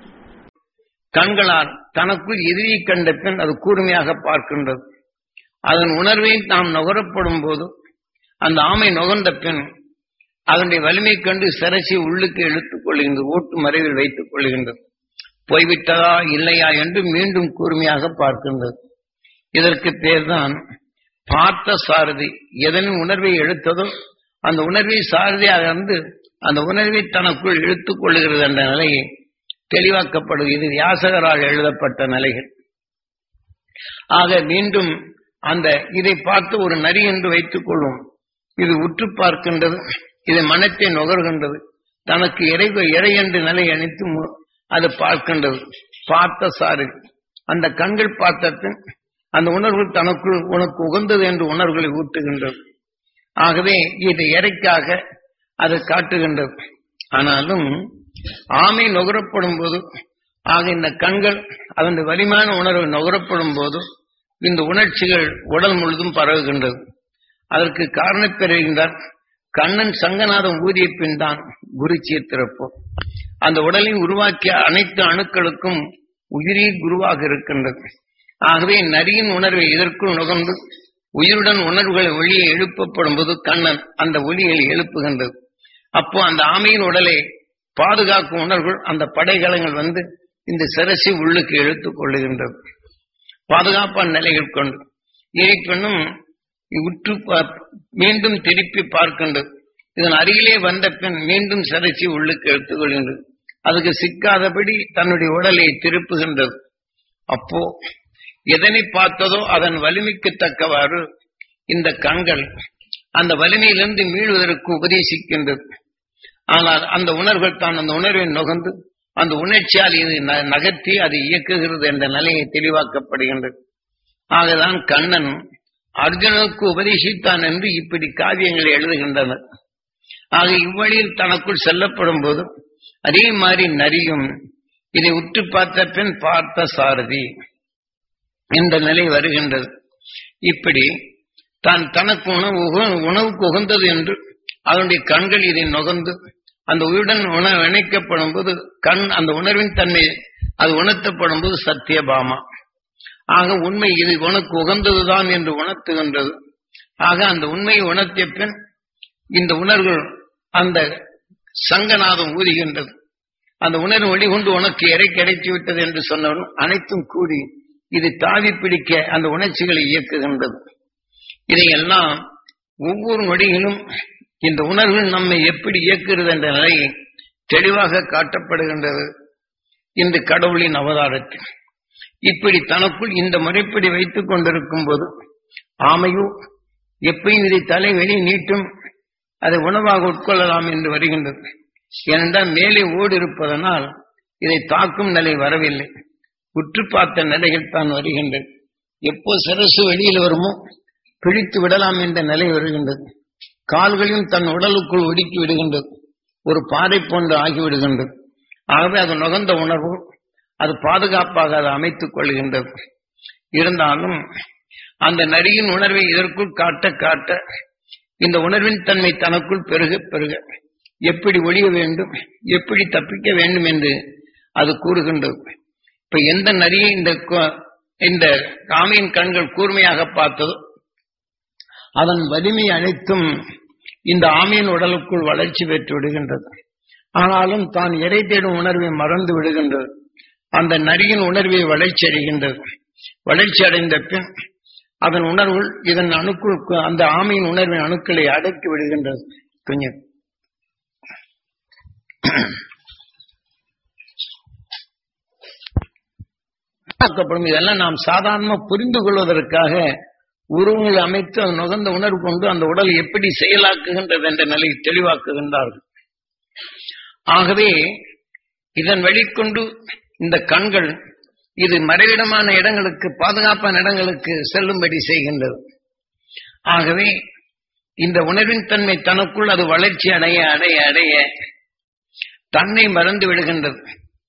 கண்களால் தனக்குள் எதிரியை கண்ட பின் அது கூர்மையாக பார்க்கின்றது அதன் உணர்வை நாம் நுகரப்படும் போது அந்த ஆமை நுகர்ந்த பின் அதனுடைய வலிமை கண்டு சரசி உள்ளுக்கு இழுத்துக் கொள்கின்றது ஓட்டு மறைவில் வைத்துக் கொள்கின்றது போய்விட்டதா இல்லையா என்று மீண்டும் கூர்மையாக பார்க்கின்றது இதற்கு பேர்தான் பார்த்த சாரதி எதனின் உணர்வை எழுத்ததோ அந்த உணர்வை சாரதியாக இருந்து அந்த உணர்வை தனக்குள் இழுத்துக் கொள்ளுகிறது என்ற நிலையை தெளிவாக்கப்படுது இது வியாசகரால் எழுதப்பட்ட நிலைகள் ஆக மீண்டும் அந்த இதை பார்த்து ஒரு நரி என்று வைத்துக் கொள்வோம் இது உற்று பார்க்கின்றது இது மனத்தை நுகர்கின்றது தனக்கு இறை இறை என்று நிலை அணித்து மு- அது பார்க்கின்றது பார்த்த சாரி அந்த கண்கள் பார்த்தபின் அந்த உணர்வு தனக்குள் உனக்கு உகந்தது என்று உணர்வுகளை ஊட்டுகின்றது ஆகவே இது இறைக்காக அது காட்டுகின்றது ஆனாலும் ஆமை நுகரப்படும் போது ஆக இந்த கண்கள் அதன் வலிமையான உணர்வு நுகரப்படும் போது இந்த உணர்ச்சிகள் உடல் முழுதும் பரவுகின்றது அதற்கு காரணம் பெறுகின்றார் கண்ணன் சங்கநாதம் ஊதிய பின் தான் குரு சீர்திறப்பு அந்த உடலை உருவாக்கிய அனைத்து அணுக்களுக்கும் உயிரே குருவாக இருக்கின்றது ஆகவே நரியின் உணர்வை இதற்குள் நுகர்ந்து உயிருடன் உணர்வுகளை ஒளியை எழுப்பப்படும் போது கண்ணன் அந்த ஒளியை எழுப்புகின்றது அப்போ அந்த ஆமையின் உடலை பாதுகாக்கும் உணர்வுகள் அந்த படைகலங்கள் வந்து இந்த சிரசி உள்ளுக்கு இழுத்துக் கொள்ளுகின்றது பாதுகாப்பான நிலைகள் கொண்டு இருப்பினும் உற்று பா- மீண்டும் திருப்பி பார்க்கின்றது இதன் அருகிலே வந்த பின் மீண்டும் சிரசி உள்ளுக்கு எடுத்துக் கொள்கின்றது அதுக்கு சிக்காதபடி தன்னுடைய உடலை திருப்புகின்றது அப்போ எதனை பார்த்ததோ அதன் வலிமைக்கு தக்கவாறு இந்த கண்கள் அந்த வலிமையிலிருந்து மீளுவதற்கு உபதேசிக்கின்றது ஆனால் அந்த உணர்வுகள் தான் அந்த உணர்வை நுகர்ந்து அந்த உணர்ச்சியால் இது ந- நகர்த்தி அதை இயக்குகிறது என்ற நிலையை தெளிவாக்கப்படுகின்றது ஆகதான் கண்ணன் அர்ஜுனனுக்கு உபதேசித்தான் என்று இப்படி காவியங்களை எழுதுகின்றனர் ஆக இவ்வழியில் தனக்குள் செல்லப்படும் போது அதே மாதிரி நரியும் இதை உற்று பார்த்த பின் பார்த்த சாரதி என்ற நிலை வருகின்றது இப்படி தான் தனக்கு உணவு உக- உணவுக்கு உகந்தது என்று அதனுடைய கண்கள் இதை நுகர்ந்து அந்த உயிருடன் உணவு இணைக்கப்படும் போது கண் அந்த உணர்வின் தன்மை அது உணர்த்தப்படும் போது சத்தியபாமா ஆக உண்மை இது உனக்கு உகந்ததுதான் என்று உணர்த்துகின்றது ஆக அந்த உண்மையை உணர்த்திய பின் இந்த உணர்வு அந்த சங்கநாதம் ஊதுகின்றது அந்த உணர்வு வெளிகொண்டு உனக்கு இறை கிடைத்து விட்டது என்று சொன்னவன் அனைத்தும் கூடி இது தாவி பிடிக்க அந்த உணர்ச்சிகளை இயக்குகின்றது இதையெல்லாம் ஒவ்வொரு நொடியிலும் இந்த உணர்வுகள் நம்மை எப்படி இயக்குகிறது என்ற நிலையை தெளிவாக காட்டப்படுகின்றது இந்த கடவுளின் அவதாரத்தில் இப்படி தனக்குள் இந்த முறைப்படி வைத்துக் கொண்டிருக்கும் போது ஆமையோ எப்பயும் இதை தலை வெளி நீட்டும் அதை உணவாக உட்கொள்ளலாம் என்று வருகின்றது ஏனென்றால் மேலே ஓடு இருப்பதனால் இதை தாக்கும் நிலை வரவில்லை உற்று பார்த்த நிலைகள் தான் வருகின்றது எப்போ சிரசு வெளியில் வருமோ பிழித்து விடலாம் என்ற நிலை வருகின்றது கால்களையும் தன் உடலுக்குள் ஒடுக்கி விடுகின்றது ஒரு பாறை போன்று ஆகிவிடுகின்றது ஆகவே அது நுகர்ந்த உணர்வு அது பாதுகாப்பாக அதை அமைத்துக் கொள்கின்றது இருந்தாலும் அந்த நரியின் உணர்வை இதற்குள் காட்ட காட்ட இந்த உணர்வின் தன்மை தனக்குள் பெருக பெருக எப்படி ஒழிய வேண்டும் எப்படி தப்பிக்க வேண்டும் என்று அது கூறுகின்றது இப்ப எந்த நரியை இந்த கு- இந்த காமியின் கண்கள் கூர்மையாக பார்த்ததோ அதன் வலிமை அனைத்தும் இந்த ஆமையின் உடலுக்குள் வளர்ச்சி பெற்று விடுகின்றது ஆனாலும் தான் எடை தேடும் உணர்வை மறந்து விடுகின்றது அந்த நரியின் உணர்வை வளர்ச்சி அடைகின்றது வளர்ச்சி அடைந்த பின் அதன் உணர்வுகள் இதன் அணுக்குள் அந்த ஆமையின் உணர்வின் அணுக்களை அடக்கி விடுகின்றது கொஞ்சம் பார்க்கப்படும் இதெல்லாம் நாம் சாதாரணமா புரிந்து கொள்வதற்காக உருவங்கள் அமைத்து அது நுகர்ந்த உணர்வு கொண்டு அந்த உடல் எப்படி செயலாக்குகின்றது என்ற நிலையை தெளிவாக்குகின்றார்கள் ஆகவே இதன் வழிக்கொண்டு இந்த கண்கள் இது மறைவிடமான இடங்களுக்கு பாதுகாப்பான இடங்களுக்கு செல்லும்படி செய்கின்றது ஆகவே இந்த உணர்வின் தன்மை தனக்குள் அது வளர்ச்சி அடைய அடைய அடைய தன்னை மறந்து விடுகின்றது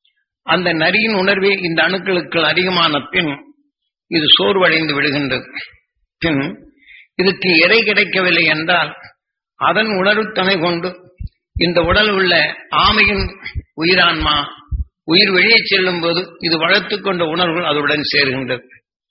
அந்த நரியின் உணர்வே இந்த அணுக்களுக்கு அதிகமான பின் இது சோர்வடைந்து விடுகின்றது பின் இதுக்கு எடை கிடைக்கவில்லை என்றால் அதன் உணர்வு துணை கொண்டு இந்த உடல் உள்ள ஆமையின் உயிரான்மா உயிர் வெளியே செல்லும் போது இது வளர்த்துக் கொண்ட உணர்வுகள் அதனுடன் சேர்கின்றது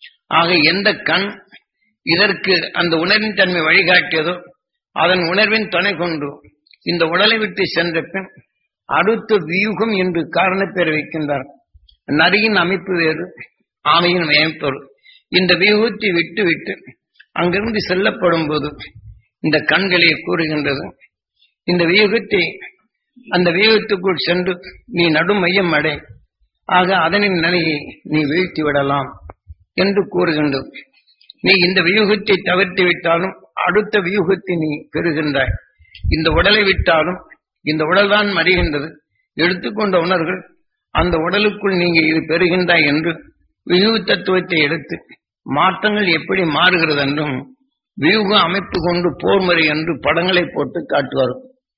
ஆக எந்த கண் இதற்கு அந்த உணர்வின் தன்மை வழிகாட்டியதோ அதன் உணர்வின் துணை கொண்டு இந்த உடலை விட்டு சென்ற பின் அடுத்த வியூகம் என்று காரணப்பேர் வைக்கின்றார் நரியின் அமைப்பு வேறு ஆமையின் அமைப்பு வேறு. இந்த வியூகத்தை விட்டு விட்டு அங்கிருந்து செல்லப்படும் போது இந்த கண்களே கூறுகின்றது இந்த வியூகத்தை அந்த வியூகத்துக்குள் சென்று நீ நடும் மையம் அடை ஆக அதனின் நிலையை நீ வீழ்த்தி விடலாம் என்று கூறுகின்றது நீ இந்த வியூகத்தை தவிர்த்து விட்டாலும் அடுத்த வியூகத்தை நீ பெறுகின்றாய் இந்த உடலை விட்டாலும் இந்த உடல்தான் மறிகின்றது எடுத்துக்கொண்ட உணர்வுகள் அந்த உடலுக்குள் நீங்க இது பெறுகின்றாய் என்று வியூக தத்துவத்தை எடுத்து மாற்றங்கள் எப்படி மாறுகிறது என்றும் வியூக அமைப்பு கொண்டு போர் முறை என்று படங்களை போட்டு காட்டுவார்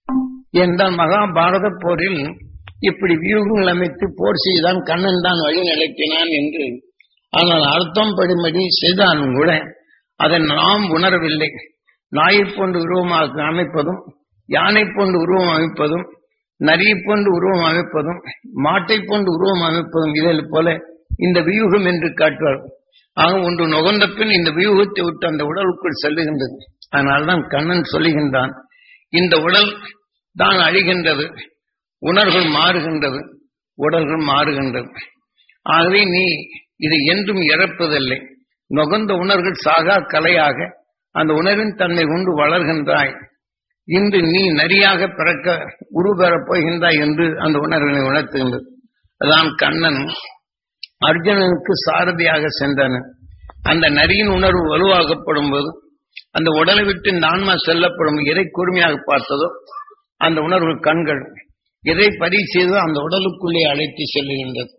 என்றால் மகாபாரத போரில் இப்படி வியூகங்கள் அமைத்து போர் செய்தான் கண்ணன் தான் வழி நடத்தினான் என்று ஆனால் அர்த்தம் படிமடி செய்தாலும் கூட அதை நாம் உணரவில்லை நாயை போன்று உருவமாக அமைப்பதும் யானை போன்று உருவம் அமைப்பதும் நரியை போன்று உருவம் அமைப்பதும் மாட்டை போன்று உருவம் அமைப்பதும் இதில் போல இந்த வியூகம் என்று காட்டுவார் ஆக ஒன்று நுகர்ந்த பின் இந்த வியூகத்தை விட்டு அந்த உடலுக்குள் செல்லுகின்றது அதனால்தான் கண்ணன் சொல்லுகின்றான் இந்த உடல் தான் அழிகின்றது உணர்வுகள் மாறுகின்றது உடல்கள் மாறுகின்றது ஆகவே நீ இது என்றும் இறப்பதில்லை நுகர்ந்த உணர்வுகள் சாகா கலையாக அந்த உணர்வின் தன்மை கொண்டு வளர்கின்றாய் இன்று நீ நரியாக பிறக்க உருபெறப் போகின்றாய் என்று அந்த உணர்வினை உணர்த்துகின்றது அதான் கண்ணன் அர்ஜுனனுக்கு சாரதியாக சென்றன அந்த நரியின் உணர்வு வலுவாகப்படும் போது அந்த உடலை விட்டு இந்த ஆன்மா செல்லப்படும் எதை கூர்மையாக பார்த்ததோ அந்த உணர்வு கண்கள் எதை பதிவு செய்தோ அந்த உடலுக்குள்ளே அழைத்து செல்லுகின்றது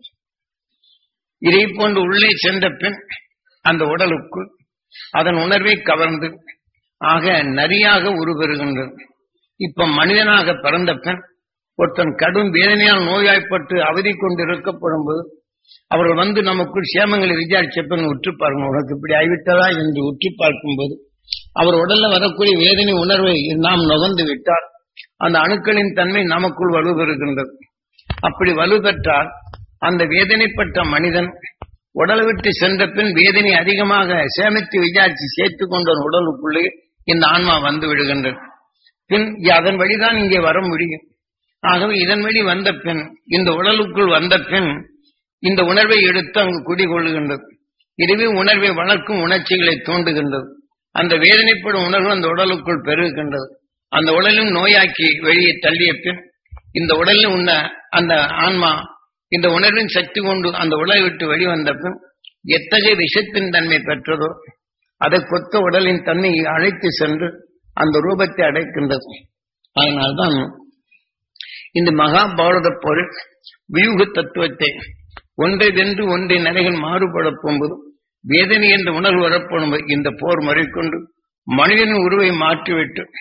இதை போன்று உள்ளே சென்ற பின் அந்த உடலுக்குள் அதன் உணர்வை கவர்ந்து ஆக நரியாக உருபெறுகின்றது இப்ப மனிதனாக பிறந்த பின் ஒருத்தன் கடும் வேதனையால் நோயாய்ப்பட்டு அவதி கொண்டு இருக்கப்படும் போது அவர்கள் வந்து நமக்குள் சேமங்களை விசாரிச்ச பின் உற்று பாருங்க உனக்கு இப்படி ஆகிவிட்டதா என்று உற்று பார்க்கும்போது அவர் உடல்ல வரக்கூடிய வேதனை உணர்வை நாம் நுகர்ந்து விட்டால் அந்த அணுக்களின் தன்மை நமக்குள் வலுப்பெறுகின்றது அப்படி வலுப்பெற்றால் அந்த வேதனைப்பட்ட மனிதன் உடலை விட்டு சென்ற பின் வேதனை அதிகமாக சேமித்து விசாரித்து சேர்த்து கொண்ட ஒரு உடலுக்குள்ளே இந்த ஆன்மா வந்து விடுகின்றது பின் அதன் வழிதான் இங்கே வர முடியும் ஆகவே இதன் வழி வந்த பின் இந்த உடலுக்குள் வந்த பின் இந்த உணர்வை எடுத்து அங்கு குடிகொள்ளுகின்றது இதுவே உணர்வை வளர்க்கும் உணர்ச்சிகளை தூண்டுகின்றது அந்த வேதனைப்படும் உணர்வு அந்த உடலுக்குள் பெருகுகின்றது அந்த உடலும் நோயாக்கி வெளியே தள்ளிய பின் இந்த உடலில் உள்ள அந்த ஆன்மா இந்த உணர்வின் சக்தி கொண்டு அந்த உடலை விட்டு வெளிவந்த பின் எத்தகைய விஷத்தின் தன்மை பெற்றதோ அதை கொத்த உடலின் தன்மையை அழைத்து சென்று அந்த ரூபத்தை அடைக்கின்றது அதனால்தான் இந்த மகாபாரத போர் வியூக தத்துவத்தை ஒன்றை வென்று ஒன்றை நிலைகள் மாறுபட போகும்போது வேதனை என்ற உணர்வு வரப்படும் இந்த போர் மறைக்கொண்டு மனிதனின் உருவை மாற்றிவிட்டு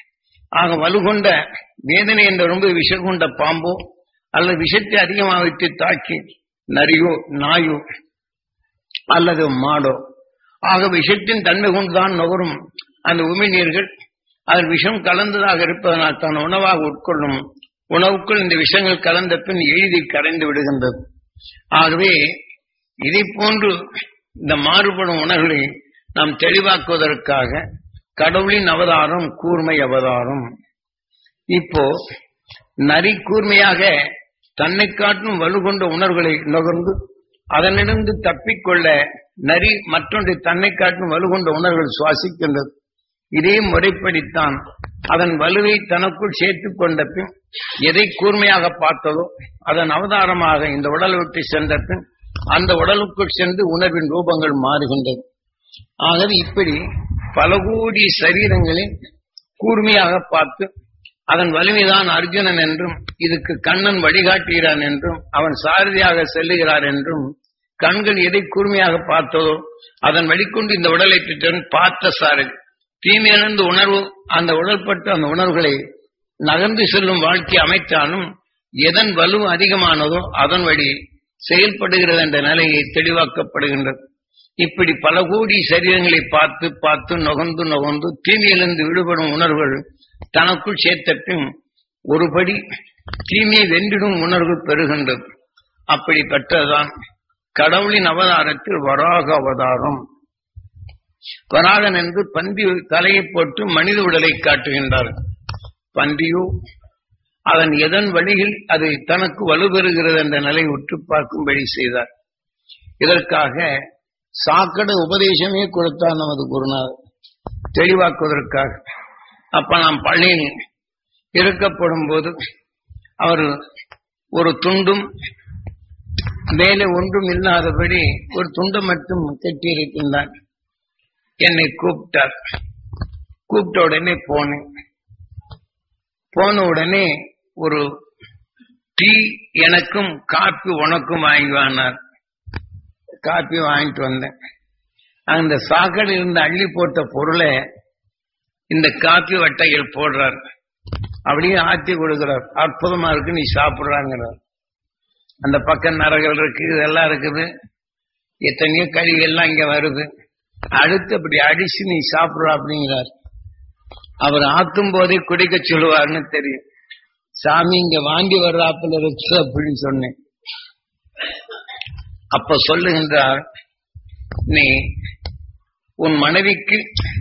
ஆக வலுகொண்ட வேதனை என்ற ரொம்ப விஷம் கொண்ட பாம்போ அல்லது விஷத்தை அதிகமாக வைத்து தாக்கி நரியோ நாயோ அல்லது மாடோ ஆக விஷத்தின் தன்மை கொண்டுதான் நுகரும் அந்த உமிழ்நீர்கள் அதில் விஷம் கலந்ததாக இருப்பதனால் தான் உணவாக உட்கொள்ளும் உணவுக்குள் இந்த விஷங்கள் கலந்த பின் எளிதில் கரைந்து விடுகின்றது ஆகவே இதை போன்று இந்த மாறுபடும் உணர்வுகளை நாம் தெளிவாக்குவதற்காக கடவுளின் அவதாரம் கூர்மை அவதாரம் இப்போ நரி கூர்மையாக தன்னை காட்டும் வலுகொண்ட உணர்வுகளை நுகர்ந்து அதனிடந்து தப்பிக்கொள்ள நரி மற்றொன்று தன்னை காட்டும் வலுகொண்ட உணர்வுகள் சுவாசிக்கின்றது இதே முறைப்படித்தான் அதன் வலுவை தனக்குள் சேர்த்துக் கொண்ட பின் எதை கூர்மையாக பார்த்ததோ அதன் அவதாரமாக இந்த உடலை விட்டு சென்ற பின் அந்த உடலுக்குள் சென்று உணர்வின் ரூபங்கள் மாறுகின்றது ஆகவே இப்படி பல கோடி சரீரங்களில் கூர்மையாக பார்த்து அதன் வலிமைதான் அர்ஜுனன் என்றும் இதுக்கு கண்ணன் வழிகாட்டுகிறான் என்றும் அவன் சாரதியாக செல்லுகிறார் என்றும் கண்கள் எதை கூர்மையாக பார்த்ததோ அதன் வழிகொண்டு இந்த உடலை பெற்றவன் பார்த்த சாரதி தீமையிலிருந்து உணர்வு அந்த உடல்பட்டு அந்த உணர்வுகளை நகர்ந்து செல்லும் வாழ்க்கை அமைத்தாலும் எதன் வலு அதிகமானதோ அதன் வழி செயல்படுகிறது என்ற நிலையை தெளிவாக்கப்படுகின்றது இப்படி பல கோடி சரீரங்களை பார்த்து பார்த்து நுகர்ந்து நுகர்ந்து தீமையிலிருந்து விடுபடும் உணர்வுகள் தனக்குள் சேர்த்த பின் ஒருபடி தீமையை வென்றிடும் உணர்வு பெறுகின்றது அப்படிப்பட்டதுதான் கடவுளின் அவதாரத்தில் வராக அவதாரம் வராகன் என்று பந்தி தலையை போட்டு மனித உடலை காட்டுகின்றார் பந்தியோ அதன் எதன் வழியில் அது தனக்கு வலுப்பெறுகிறது என்ற நிலை உற்று பார்க்கும்படி செய்தார் இதற்காக சாக்கடை உபதேசமே கொடுத்தார் நமது குருநாதர் தெளிவாக்குவதற்காக அப்ப நாம் பள்ளியில் இருக்கப்படும் போது அவர் ஒரு துண்டும் மேலே ஒன்றும் இல்லாதபடி ஒரு துண்டை மட்டும் கட்டியிருக்கின்றார் என்னை கூப்பிட்டார் கூப்பிட்ட உடனே போனேன் போன உடனே ஒரு டீ எனக்கும் காப்பி உனக்கும் வாங்கி வாங்கினார் காப்பி வாங்கிட்டு வந்தேன் அந்த சாக்கடை இருந்து அள்ளி போட்ட பொருளை இந்த காப்பி வட்டைகள் போடுறார் அப்படியே ஆத்தி கொடுக்கிறார் அற்புதமா இருக்கு நீ சாப்பிடுறாங்கிறார் அந்த பக்கம் நரகள் இருக்கு இதெல்லாம் இருக்குது எத்தனையோ கழிவுகள்லாம் இங்க வருது அடுத்து அப்படி அடிச்சு நீ சாப்பிடுற அப்படிங்கிறார் அவர் ஆத்தும் போதே குடிக்க சொல்லுவார்னு தெரியும் சாமி இங்க வாண்டி வர்றாப்புல இருக்கு அப்படின்னு சொன்னேன் அப்ப சொல்லுகின்றார் நீ உன் மனைவிக்கு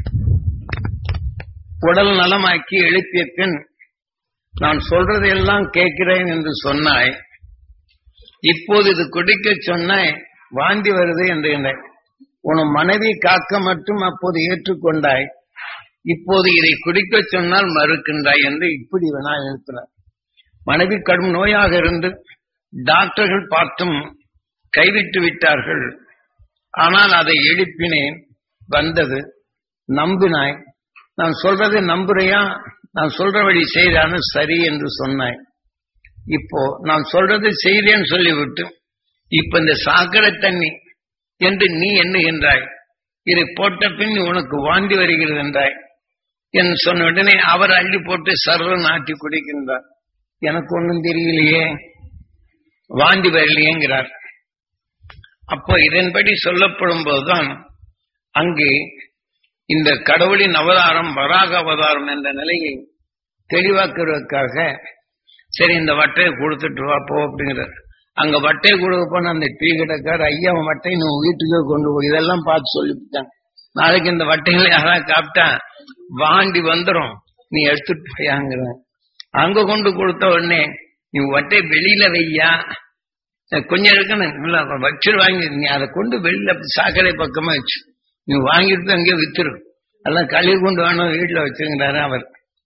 உடல் நலமாக்கி எழுப்பிய பின் நான் சொல்றதையெல்லாம் கேட்கிறேன் என்று சொன்னாய் இப்போது இது குடிக்க சொன்னாய் வாந்தி வருது என்று உன் மனைவி காக்க மட்டும் அப்போது ஏற்றுக்கொண்டாய் இப்போது இதை குடிக்க சொன்னால் மறுக்கின்றாய் என்று இப்படி வேணா எழுப்பினார் மனைவி கடும் நோயாக இருந்து டாக்டர்கள் பார்த்தும் கைவிட்டு விட்டார்கள் ஆனால் அதை எழுப்பினேன் வந்தது நம்பினாய் நான் சொல்றதை நம்புறையா நான் சொல்ற வழி செய்தானு சரி என்று சொன்னாய் இப்போ நான் சொல்றது செய்தேன்னு சொல்லிவிட்டு இப்ப இந்த சாக்கடை தண்ணி என்று நீ எண்ணுகின்றாய் இதை போட்ட பின் உனக்கு வாந்தி வருகிறது என்றாய் என்று சொன்ன உடனே அவர் அள்ளி போட்டு சர்வ நாட்டி குடிக்கின்றார் எனக்கு ஒன்றும் தெரியலையே வாந்தி வரலையேங்கிறார் அப்போ இதன்படி சொல்லப்படும் போதுதான் அங்கே இந்த கடவுளின் அவதாரம் வராக அவதாரம் என்ற நிலையை தெளிவாக்குவதற்காக சரி இந்த வட்டையை கொடுத்துட்டு வா போ அப்படிங்கிறார் அங்க வட்டையை கொடுக்க போன அந்த டீ கடைக்கார் ஐயா வட்டை நீ வீட்டுக்கே கொண்டு போய் இதெல்லாம் பார்த்து சொல்லிவிட்டாங்க நாளைக்கு இந்த வட்டைகளை யாராவது காப்பிட்டா வாண்டி வந்துடும் நீ எடுத்துட்டு போயாங்கிற அங்க கொண்டு கொடுத்த உடனே நீ வட்டை வெளியில வையா கொஞ்சம் இருக்கணும் இல்ல வச்சு வாங்கி நீ அதை கொண்டு வெளியில சாக்கடை பக்கமா வச்சு நீ வாங்கிட்டு அங்கே வித்துரு எல்லாம் கழுவி கொண்டு வேணும் வீட்டுல வச்சுங்கிறாரு அவர்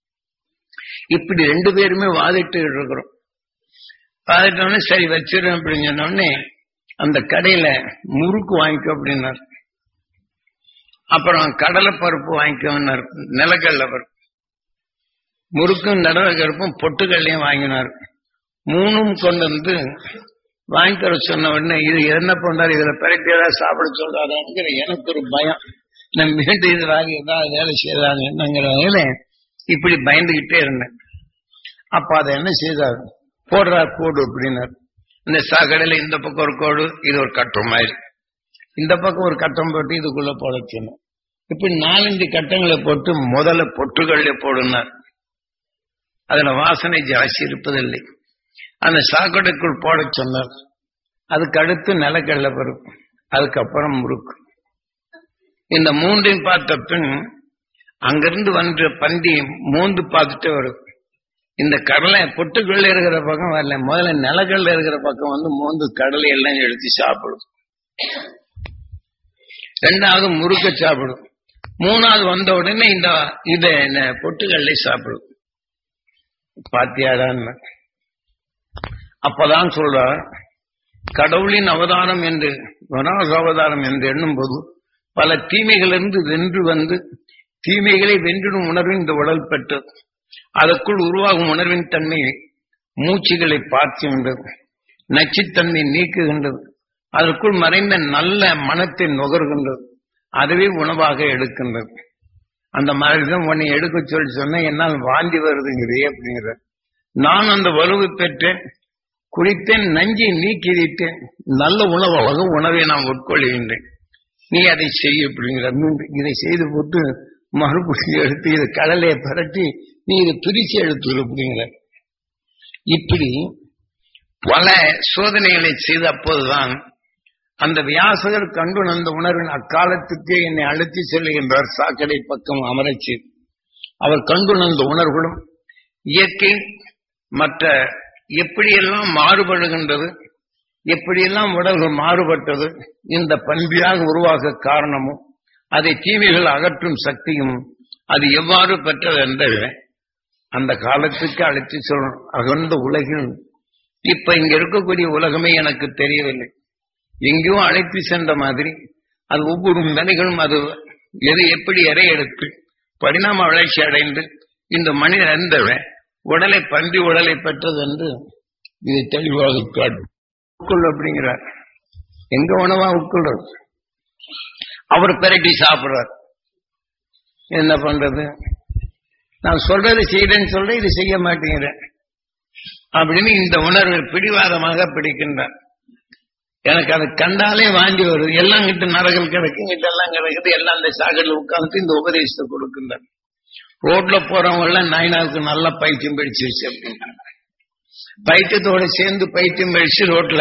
இப்படி ரெண்டு பேருமே வாதிட்டு இருக்கிறோம் வாதிட்டோடனே சரி வச்சிடும் அப்படின்னு சொன்னோடனே அந்த கடையில முறுக்கு வாங்கிக்கோ அப்படின்னார் அப்புறம் கடலை பருப்பு வாங்கிக்கோன்னார் நிலக்கடலை பருப்பு முறுக்கும் நடவகருப்பும் பொட்டுக்கல்லையும் வாங்கினார் மூணும் கொண்டு வந்து வாங்கிக்கிற சொன்ன உடனே இது என்ன பண்றாரு இதுல பிறகு ஏதாவது சாப்பிட சொல்றாருங்கிற எனக்கு ஒரு பயம் நம்ம மீண்டும் இது வாங்கி ஏதாவது வேலை செய்யறாங்க என்னங்கிற வகையில இப்படி பயந்துகிட்டே இருந்தேன் அப்ப அதை என்ன செய்தார் போடுறா கோடு அப்படின்னார் இந்த சாக்கடையில இந்த பக்கம் ஒரு கோடு இது ஒரு கட்டம் மாதிரி இந்த பக்கம் ஒரு கட்டம் போட்டு இதுக்குள்ள போடச்சணும் இப்படி நாலஞ்சு கட்டங்களை போட்டு முதல்ல பொட்டுகள்ல போடுனார் அதுல வாசனை ஜாஸ்தி இருப்பதில்லை அந்த சாக்கடைக்குள் போட சொன்னார் அதுக்கு அடுத்து நிலக்கடலை பருப்பு அதுக்கப்புறம் முறுக்கு இந்த மூன்றையும் பார்த்த பின் அங்கிருந்து வந்த பந்தி மூந்து பார்த்துட்டு வரும் இந்த கடலை பொட்டுக்குள்ள இருக்கிற பக்கம் வரல முதல்ல நிலக்கடல இருக்கிற பக்கம் வந்து மோந்து கடலை எல்லாம் எடுத்து சாப்பிடும் ரெண்டாவது முறுக்க சாப்பிடும் மூணாவது வந்த உடனே இந்த இத இந்த பொட்டுக்கல்லை சாப்பிடும் பாத்தியாடான்னு அப்பதான் சொல்றார் கடவுளின் அவதாரம் என்று வனாச அவதாரம் என்று எண்ணும் போது பல தீமைகளிலிருந்து வென்று வந்து தீமைகளை வென்றிடும் உணர்வு இந்த உடல் பெற்றது அதற்குள் உருவாகும் உணர்வின் தன்மை மூச்சுகளை பார்க்கின்றது நச்சுத்தன்மை நீக்குகின்றது அதற்குள் மறைந்த நல்ல மனத்தை நுகர்கின்றது அதுவே உணவாக எடுக்கின்றது அந்த மாதிரி தான் உன்னை எடுக்க சொல்லி சொன்ன என்னால் வாந்தி வருதுங்கிறே அப்படிங்கிற நான் அந்த வலுவை பெற்றேன் குடித்தேன் நஞ்சை நீக்கிவிட்டேன் நல்ல உணவாக உணவை நான் உட்கொள்கின்றேன் நீ அதை செய்ய அப்படிங்கிற மீண்டும் இதை செய்து போட்டு மறுபடியும் எடுத்து இதை கடலையை பரட்டி நீ இதை பிரிச்சு எடுத்து அப்படிங்கிற இப்படி பல சோதனைகளை செய்த அப்போதுதான் அந்த வியாசகர் கண்டு அந்த உணர்வின் அக்காலத்துக்கே என்னை அழைத்து செல்கின்றார் சாக்கடை பக்கம் அமரச்சி அவர் கண்டுணர்ந்த உணர்வுகளும் இயற்கை மற்ற எப்படியெல்லாம் மாறுபடுகின்றது எப்படியெல்லாம் உடல்கள் மாறுபட்டது இந்த பண்பியாக உருவாக காரணமும் அதை தீமைகள் அகற்றும் சக்தியும் அது எவ்வாறு பெற்றது என்ற அந்த காலத்துக்கு அழைத்து சொல்லணும் அகழ்ந்த உலகில் இப்ப இங்க இருக்கக்கூடிய உலகமே எனக்கு தெரியவில்லை எங்கேயோ அழைத்து சென்ற மாதிரி அது ஒவ்வொரு நிலைகளும் அது எது எப்படி இறை எடுத்து பரிணாம வளர்ச்சி அடைந்து இந்த மனிதன் எந்த உடலை பன்றி உடலை பெற்றது என்று இதை தெளிவாக காட்டும் உட்கொள் அப்படிங்கிறார் எங்க உணவா உட்கொள்றது அவர் பெரட்டி சாப்பிடுறார் என்ன பண்றது நான் சொல்றது செய்யறேன்னு சொல்றேன் இது செய்ய மாட்டேங்கிறேன் அப்படின்னு இந்த உணர்வு பிடிவாதமாக பிடிக்கின்றார் எனக்கு அது கண்டாலே வாங்கி வருது எல்லாம் கிட்ட நரகள் கிடக்கு கிட்ட எல்லாம் கிடக்குது எல்லாம் அந்த சாகரில் உட்கார்ந்து இந்த உபதேசத்தை கொடுக்கின்றார் ரோட்ல போறவங்க எல்லாம் நாயினாவுக்கு நல்லா பைத்தியம் பிடிச்சிருச்சு அப்படின்றாங்க பைத்தியத்தோட சேர்ந்து பைத்தியம் பிடிச்சு ரோட்ல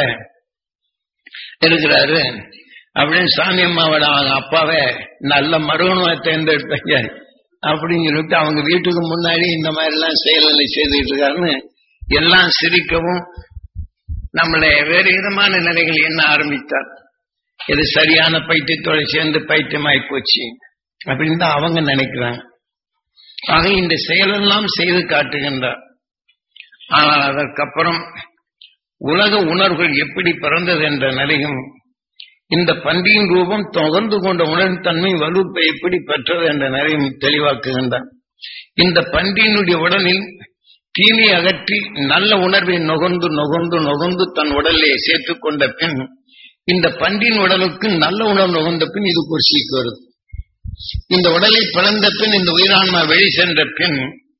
இருக்கிறாரு அப்படின்னு சாமி அம்மாவோட அவங்க அப்பாவை நல்ல மருகனுவை தேர்ந்தெடுத்தாங்க அப்படின்னு சொல்லிட்டு அவங்க வீட்டுக்கு முன்னாடி இந்த மாதிரி எல்லாம் செயல்களை செய்துட்டு இருக்காருன்னு எல்லாம் சிரிக்கவும் நம்மளை வேறு விதமான நிலைகள் என்ன ஆரம்பித்தார் இது சரியான பைத்தியத்தோட சேர்ந்து பைத்தியமாய் போச்சு அப்படின்னு தான் அவங்க நினைக்கிறாங்க ஆக இந்த செயலெல்லாம் செய்து காட்டுகின்றார் ஆனால் அதற்கப்புறம் உலக உணர்வுகள் எப்படி பிறந்தது என்ற நிலையும் இந்த பன்றியின் ரூபம் தொகர்ந்து கொண்ட உணர்வின் தன்மை வலுப்பை எப்படி பெற்றது என்ற நிலையும் தெளிவாக்குகின்றார் இந்த பன்றியினுடைய உடலில் தீமை அகற்றி நல்ல உணர்வை நுகர்ந்து நுகர்ந்து நுகர்ந்து தன் உடலை சேர்த்துக் கொண்ட பின் இந்த பன்றியின் உடலுக்கு நல்ல உணர்வு நுகர்ந்த பின் இதுக்கு ஒரு சீக்கு வருது இந்த உடலை பிளந்த பின் இந்த உயிரான்மா வெளி சென்ற பின்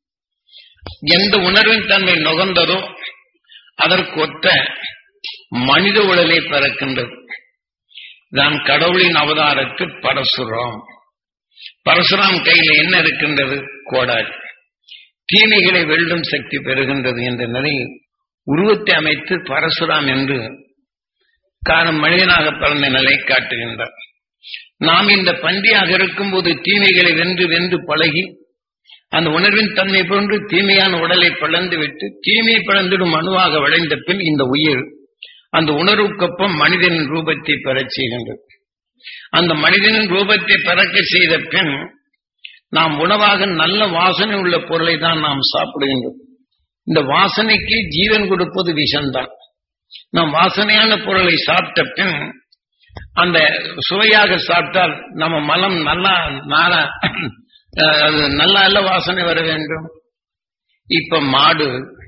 எந்த உணர்வின் தன்மை நுகர்ந்ததோ அதற்கு ஒத்த மனித உடலை பிறக்கின்றது தான் கடவுளின் அவதாரத்து பரசுராம் பரசுராம் கையில என்ன இருக்கின்றது கோடாரி தீமைகளை வெல்லும் சக்தி பெறுகின்றது என்ற நிலையில் உருவத்தை அமைத்து பரசுராம் என்று காரணம் மனிதனாக பிறந்த நிலை காட்டுகின்றார் நாம் இந்த பன்றியாக இருக்கும்போது தீமைகளை வென்று வென்று பழகி அந்த உணர்வின் தன்மை போன்று தீமையான உடலை பிளந்து விட்டு தீமை பிளந்திடும் அணுவாக விளைந்த பின் இந்த உயிர் அந்த உணர்வுக்கொப்பம் மனிதனின் ரூபத்தை பெறச் செய்கின்றது அந்த மனிதனின் ரூபத்தை பிறக்க செய்த பின் நாம் உணவாக நல்ல வாசனை உள்ள பொருளை தான் நாம் சாப்பிடுகின்றோம் இந்த வாசனைக்கு ஜீவன் கொடுப்பது விஷம்தான் நாம் வாசனையான பொருளை சாப்பிட்ட பின் அந்த சுவையாக சாப்பிட்டால் நம்ம மலம் நல்லா நாளா அது நல்ல நல்ல வாசனை வர வேண்டும் இப்ப மாடு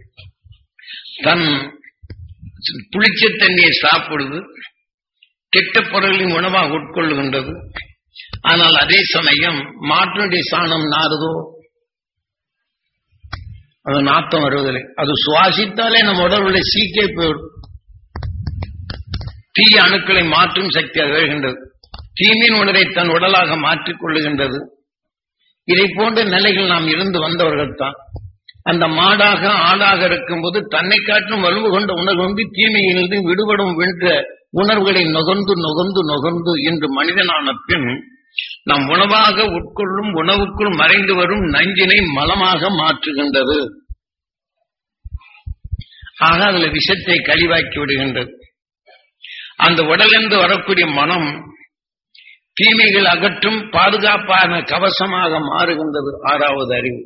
தன் புளிச்ச தண்ணியை சாப்பிடுது கெட்ட பொருளின் உணவாக உட்கொள்ளுகின்றது ஆனால் அதே சமயம் மாட்டினுடைய சாணம் நாறுதோ அது நாத்தம் வருவதில்லை அது சுவாசித்தாலே நம்ம உடல் உள்ள சீக்கே போயிடும் தீய அணுக்களை மாற்றும் சக்தி அது வருகின்றது தீமின் உணரை தன் உடலாக மாற்றிக் கொள்ளுகின்றது இதை போன்ற நிலைகள் நாம் இருந்து வந்தவர்கள் தான் அந்த மாடாக ஆடாக இருக்கும்போது தன்னை காட்டும் வலுவு கொண்ட உணர்வு வந்து தீமையிலிருந்து விடுபடும் வென்ற உணர்வுகளை நுகர்ந்து நுகர்ந்து நுகர்ந்து இன்று மனிதனான பின் நம் உணவாக உட்கொள்ளும் உணவுக்குள் மறைந்து வரும் நஞ்சினை மலமாக மாற்றுகின்றது ஆக அதுல விஷத்தை கழிவாக்கி விடுகின்றது அந்த உடலிருந்து வரக்கூடிய மனம் தீமைகள் அகற்றும் பாதுகாப்பான கவசமாக மாறுகின்றது ஆறாவது அறிவு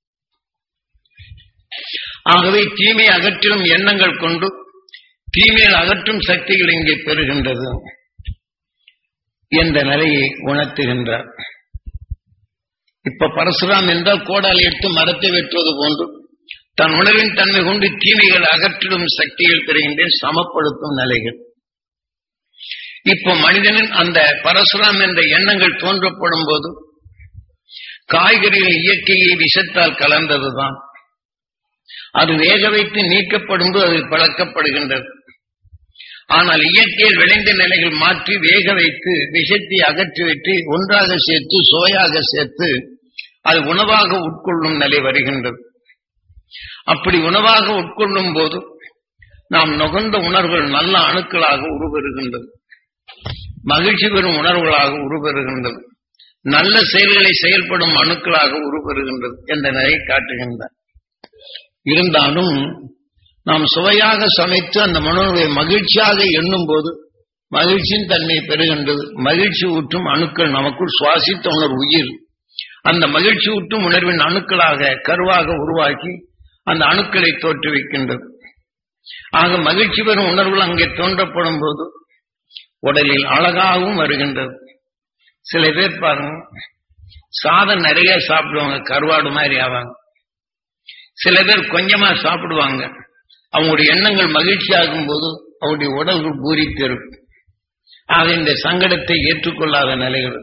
ஆகவே தீமை அகற்றிலும் எண்ணங்கள் கொண்டு தீமையில் அகற்றும் சக்திகள் இங்கே பெறுகின்றது என்ற நிலையை உணர்த்துகின்றார் இப்ப பரசுராம் என்றால் கோடால் எடுத்து மரத்தை வெட்டுவது போன்று தன் உணர்வின் தன்மை கொண்டு தீமைகள் அகற்றிடும் சக்திகள் பெறுகின்றேன் சமப்படுத்தும் நிலைகள் இப்போ மனிதனின் அந்த பரசுராம் என்ற எண்ணங்கள் தோன்றப்படும் போது காய்கறிகள் இயற்கையை விஷத்தால் கலந்ததுதான் அது வேக வைத்து நீக்கப்படும் போது அது பழக்கப்படுகின்றது ஆனால் இயற்கையில் விளைந்த நிலைகள் மாற்றி வேக வைத்து விஷத்தை அகற்றிவிட்டு ஒன்றாக சேர்த்து சுவையாக சேர்த்து அது உணவாக உட்கொள்ளும் நிலை வருகின்றது அப்படி உணவாக உட்கொள்ளும் போது நாம் நுகர்ந்த உணர்வுகள் நல்ல அணுக்களாக உருவெறுகின்றது மகிழ்ச்சி பெறும் உணர்வுகளாக உருவெறுகின்றது நல்ல செயல்களை செயல்படும் அணுக்களாக உருவெறுகின்றது என்ற நிலையை காட்டுகின்றார் இருந்தாலும் நாம் சுவையாக சமைத்து அந்த உணர்வை மகிழ்ச்சியாக எண்ணும் போது மகிழ்ச்சியின் தன்மை பெறுகின்றது மகிழ்ச்சி ஊற்றும் அணுக்கள் நமக்குள் சுவாசித்த உணர்வு உயிர் அந்த மகிழ்ச்சி ஊற்றும் உணர்வின் அணுக்களாக கருவாக உருவாக்கி அந்த அணுக்களை தோற்றுவிக்கின்றது ஆக மகிழ்ச்சி பெறும் உணர்வுகள் அங்கே தோன்றப்படும் போது உடலில் அழகாகவும் வருகின்றது சில பேர் பாருங்க சாதம் நிறைய சாப்பிடுவாங்க கருவாடு மாதிரி ஆவாங்க சில பேர் கொஞ்சமா சாப்பிடுவாங்க அவங்களுடைய எண்ணங்கள் மகிழ்ச்சி ஆகும் போது அவருடைய உடல்கள் பூரித்து இருக்கும் ஆக இந்த சங்கடத்தை ஏற்றுக்கொள்ளாத நிலைகள்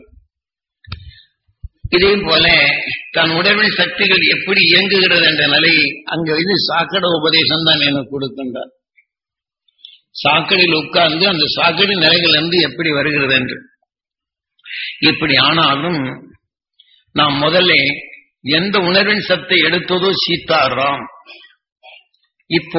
இதே போல தன் உடலின் சக்திகள் எப்படி இயங்குகிறது என்ற நிலையை அங்க இது சாக்கடை உபதேசம் தான் எனக்கு கொடுக்கின்றார் சாக்கடையில் உட்கார்ந்து அந்த சாக்கடை நிலைகள் இருந்து எப்படி வருகிறது என்று இப்படி ஆனாலும் நாம் முதல்ல எந்த உணர்வின் சத்தை எடுத்ததோ சீதாராம் இப்போ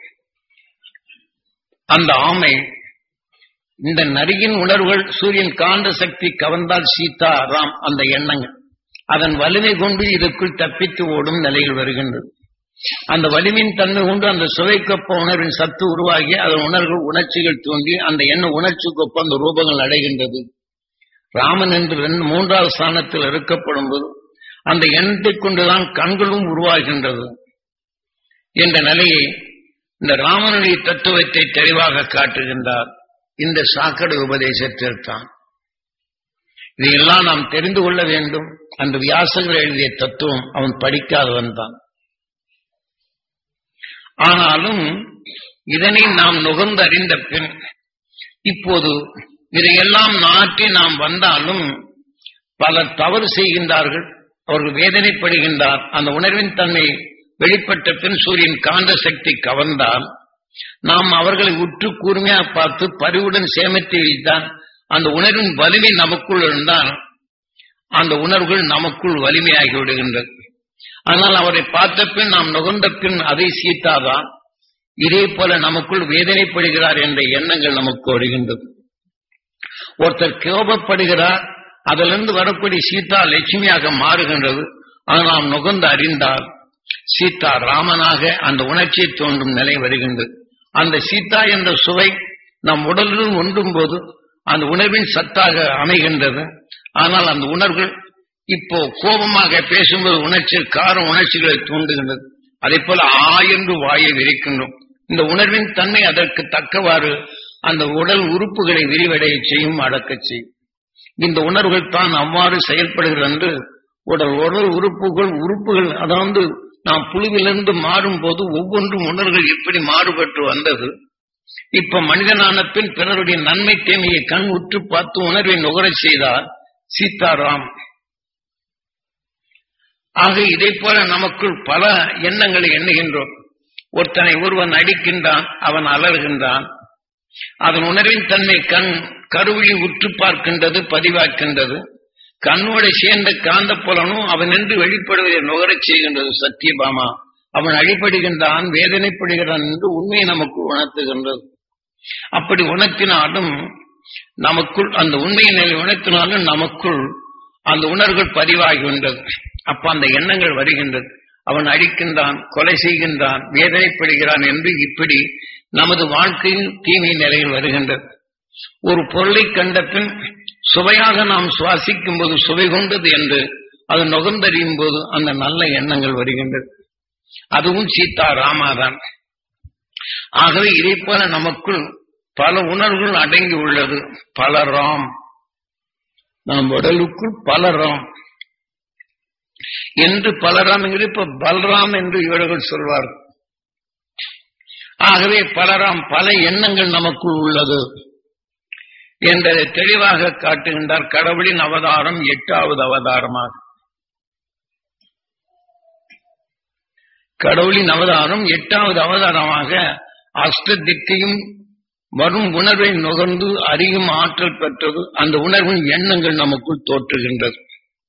அந்த ஆமை இந்த நரியின் உணர்வுகள் சூரியன் காந்த சக்தி கவர்ந்தால் சீதா ராம் அந்த எண்ணங்கள் அதன் வலிமை கொண்டு இதற்குள் தப்பித்து ஓடும் நிலையில் வருகின்றது அந்த வலிமையின் தன்மை கொண்டு அந்த சுவைக்கொப்ப உணர்வின் சத்து உருவாகி அதன் உணர்வுகள் உணர்ச்சிகள் தோன்றி அந்த எண்ண உணர்ச்சிக்கொப்ப அந்த ரூபங்கள் அடைகின்றது ராமன் என்று ரெண்டு மூன்றாவது ஸ்தானத்தில் இருக்கப்படும் போது அந்த எண்ணத்தை கொண்டுதான் கண்களும் உருவாகின்றது என்ற நிலையை இந்த ராமனுடைய தத்துவத்தை தெளிவாக காட்டுகின்றார் இந்த சாக்கடை உபதேசத்தில் தான் இதையெல்லாம் நாம் தெரிந்து கொள்ள வேண்டும் அந்த வியாசகர் எழுதிய தத்துவம் அவன் படிக்காதவன் தான் ஆனாலும் இதனை நாம் நுகர்ந்து அறிந்த பின் இப்போது இதையெல்லாம் நாட்டி நாம் வந்தாலும் பலர் தவறு செய்கின்றார்கள் அவர்கள் வேதனைப்படுகின்றார் அந்த உணர்வின் தன்மை வெளிப்பட்ட பின் சூரியன் காந்த சக்தி கவர்ந்தால் நாம் அவர்களை உற்று கூர்மையாக பார்த்து பரிவுடன் சேமித்து வைத்தால் அந்த உணர்வின் வலிமை நமக்குள் இருந்தால் அந்த உணர்வுகள் நமக்குள் வலிமையாகி விடுகின்றது ஆனால் அவரை பார்த்த பின் நாம் நுகர்ந்த பின் அதை சீத்தாதான் இதே போல நமக்குள் வேதனைப்படுகிறார் என்ற எண்ணங்கள் நமக்கு வருகின்றது ஒருத்தர் கோபப்படுகிறார் அதிலிருந்து வரக்கூடிய சீதா லட்சுமியாக மாறுகின்றது அதை நாம் நுகர்ந்து அறிந்தால் சீதா ராமனாக அந்த உணர்ச்சியை தோன்றும் நிலை வருகின்றது அந்த சீதா என்ற சுவை நம் உடலில் ஒன்றும் போது அந்த உணர்வின் சத்தாக அமைகின்றது ஆனால் அந்த உணர்வுகள் இப்போ கோபமாக பேசும்போது உணர்ச்சி கார உணர்ச்சிகளை தூண்டுகின்றது அதே போல ஆ என்று வாயை விரிக்கின்றோம் இந்த உணர்வின் தன்மை அதற்கு தக்கவாறு அந்த உடல் உறுப்புகளை விரிவடைய செய்யும் அடக்க செய்யும் இந்த உணர்வுகள் தான் அவ்வாறு செயல்படுகிறது என்று உடல் உடல் உறுப்புகள் உறுப்புகள் அதாவது நாம் புழுவிலிருந்து மாறும் போது ஒவ்வொன்றும் உணர்வுகள் எப்படி மாறுபட்டு வந்தது இப்ப மனிதனான பின் பிறருடைய நன்மை தேமையை கண் உற்று பார்த்து உணர்வை நுகரச் செய்தார் சீதாராம் ஆக இதை போல நமக்குள் பல எண்ணங்களை எண்ணுகின்றோம் ஒருத்தனை ஒருவன் அடிக்கின்றான் அவன் அலறுகின்றான் அதன் உணர்வின் தன்மை கண் கருவிழி உற்று பார்க்கின்றது பதிவாக்கின்றது கண்ணோட சேர்ந்த காந்த புலனும் அவன் என்று வெளிப்படுவதை நுகரச் செய்கின்றது சத்தியபாமா அவன் அடிபடுகின்றான் வேதனைப்படுகிறான் என்று உண்மையை நமக்கு உணர்த்துகின்றது அப்படி உணர்த்தினாலும் நமக்குள் அந்த உண்மையை நிலை உணர்த்தினாலும் நமக்குள் அந்த உணர்வுகள் பதிவாகின்றது அப்ப அந்த எண்ணங்கள் வருகின்றது அவன் அடிக்கின்றான் கொலை செய்கின்றான் வேதனைப்படுகிறான் என்று இப்படி நமது வாழ்க்கையில் தீமை நிலையில் வருகின்றது ஒரு பொருளை கண்ட பின் சுவையாக நாம் சுவாசிக்கும் போது சுவை கொண்டது என்று அது நுகர்ந்தறியும் போது அந்த நல்ல எண்ணங்கள் வருகின்றது அதுவும் சீதா ராமாதான் ஆகவே இதை போல நமக்குள் பல உணர்வுகள் அடங்கி உள்ளது பல ராம் நம் உடலுக்குள் பல ராம் என்று பலராம் என்கிறது இப்ப பல்ராம் என்று இவர்கள் சொல்வார்கள் ஆகவே பலராம் பல எண்ணங்கள் நமக்குள் உள்ளது என்பதை தெளிவாக காட்டுகின்றார் கடவுளின் அவதாரம் எட்டாவது அவதாரமாக கடவுளின் அவதாரம் எட்டாவது அவதாரமாக அஷ்டத்திற்கையும் வரும் உணர்வை நுகர்ந்து அறியும் ஆற்றல் பெற்றது அந்த உணர்வின் எண்ணங்கள் நமக்குள் தோற்றுகின்றது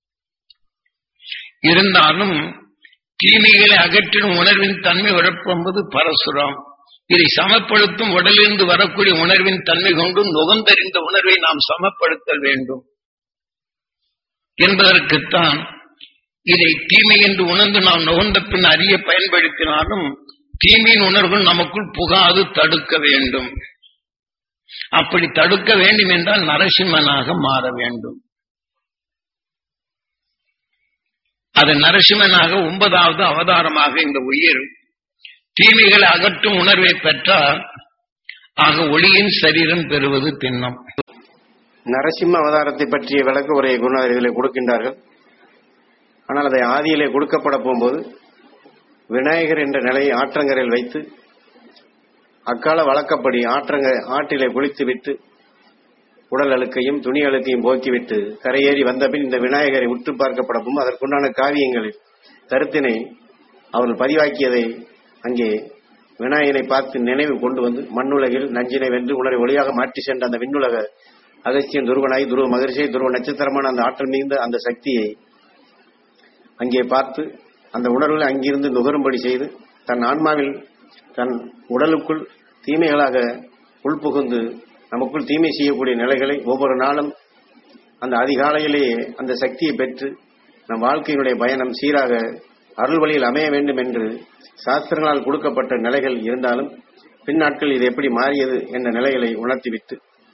இருந்தாலும் தீமைகளை அகற்றிடும் உணர்வின் தன்மை உழப்பென்பது பரசுராம் இதை சமப்படுத்தும் உடலிருந்து வரக்கூடிய உணர்வின் தன்மை கொண்டு நுகர்ந்தறிந்த உணர்வை நாம் சமப்படுத்தல் வேண்டும் என்பதற்குத்தான் இதை தீமை என்று உணர்ந்து நாம் நுகர்ந்த பின் அறிய பயன்படுத்தினாலும் தீமையின் உணர்வுகள் நமக்குள் புகாது தடுக்க வேண்டும் அப்படி தடுக்க வேண்டும் என்றால் நரசிம்மனாக மாற வேண்டும் அது நரசிம்மனாக ஒன்பதாவது அவதாரமாக இந்த உயிர் தீமைகளை அகற்றும் உணர்வை பெற்றால் ஆக ஒளியின் சரீரம் பெறுவது திண்ணம்
நரசிம்ம அவதாரத்தை பற்றிய விளக்க உரையை குருநாதர் இதில் கொடுக்கின்றார்கள் ஆனால் அதை ஆதியிலே கொடுக்கப்பட போகும்போது விநாயகர் என்ற நிலையை ஆற்றங்கரையில் வைத்து அக்கால வழக்கப்படி ஆற்றங்க ஆற்றிலே குளித்துவிட்டு உடல் அழுக்கையும் துணி அழுக்கையும் போக்கிவிட்டு கரையேறி வந்தபின் இந்த விநாயகரை உற்று பார்க்கப்படவும் அதற்குண்டான காவியங்களில் கருத்தினை அவர்கள் பதிவாக்கியதை அங்கே விநாயகனை பார்த்து நினைவு கொண்டு வந்து மண்ணுலகில் நஞ்சினை வென்று உணரை ஒளியாக மாற்றி சென்ற அந்த விண்ணுலக அகஸ்தியன் துருவனாய் துருவ மகிழ்ச்சியை துருவ நட்சத்திரமான அந்த ஆற்றல் மிகுந்த அந்த சக்தியை அங்கே பார்த்து அந்த உணர்வுகளை அங்கிருந்து நுகரும்படி செய்து தன் ஆன்மாவில் தன் உடலுக்குள் தீமைகளாக உள்புகுந்து நமக்குள் தீமை செய்யக்கூடிய நிலைகளை ஒவ்வொரு நாளும் அந்த அதிகாலையிலேயே அந்த சக்தியை பெற்று நம் வாழ்க்கையினுடைய பயணம் சீராக அருள் வழியில் அமைய வேண்டும் என்று சாஸ்திரங்களால் கொடுக்கப்பட்ட நிலைகள் இருந்தாலும் பின் நாட்கள் இது எப்படி மாறியது என்ற நிலைகளை உணர்த்திவிட்டு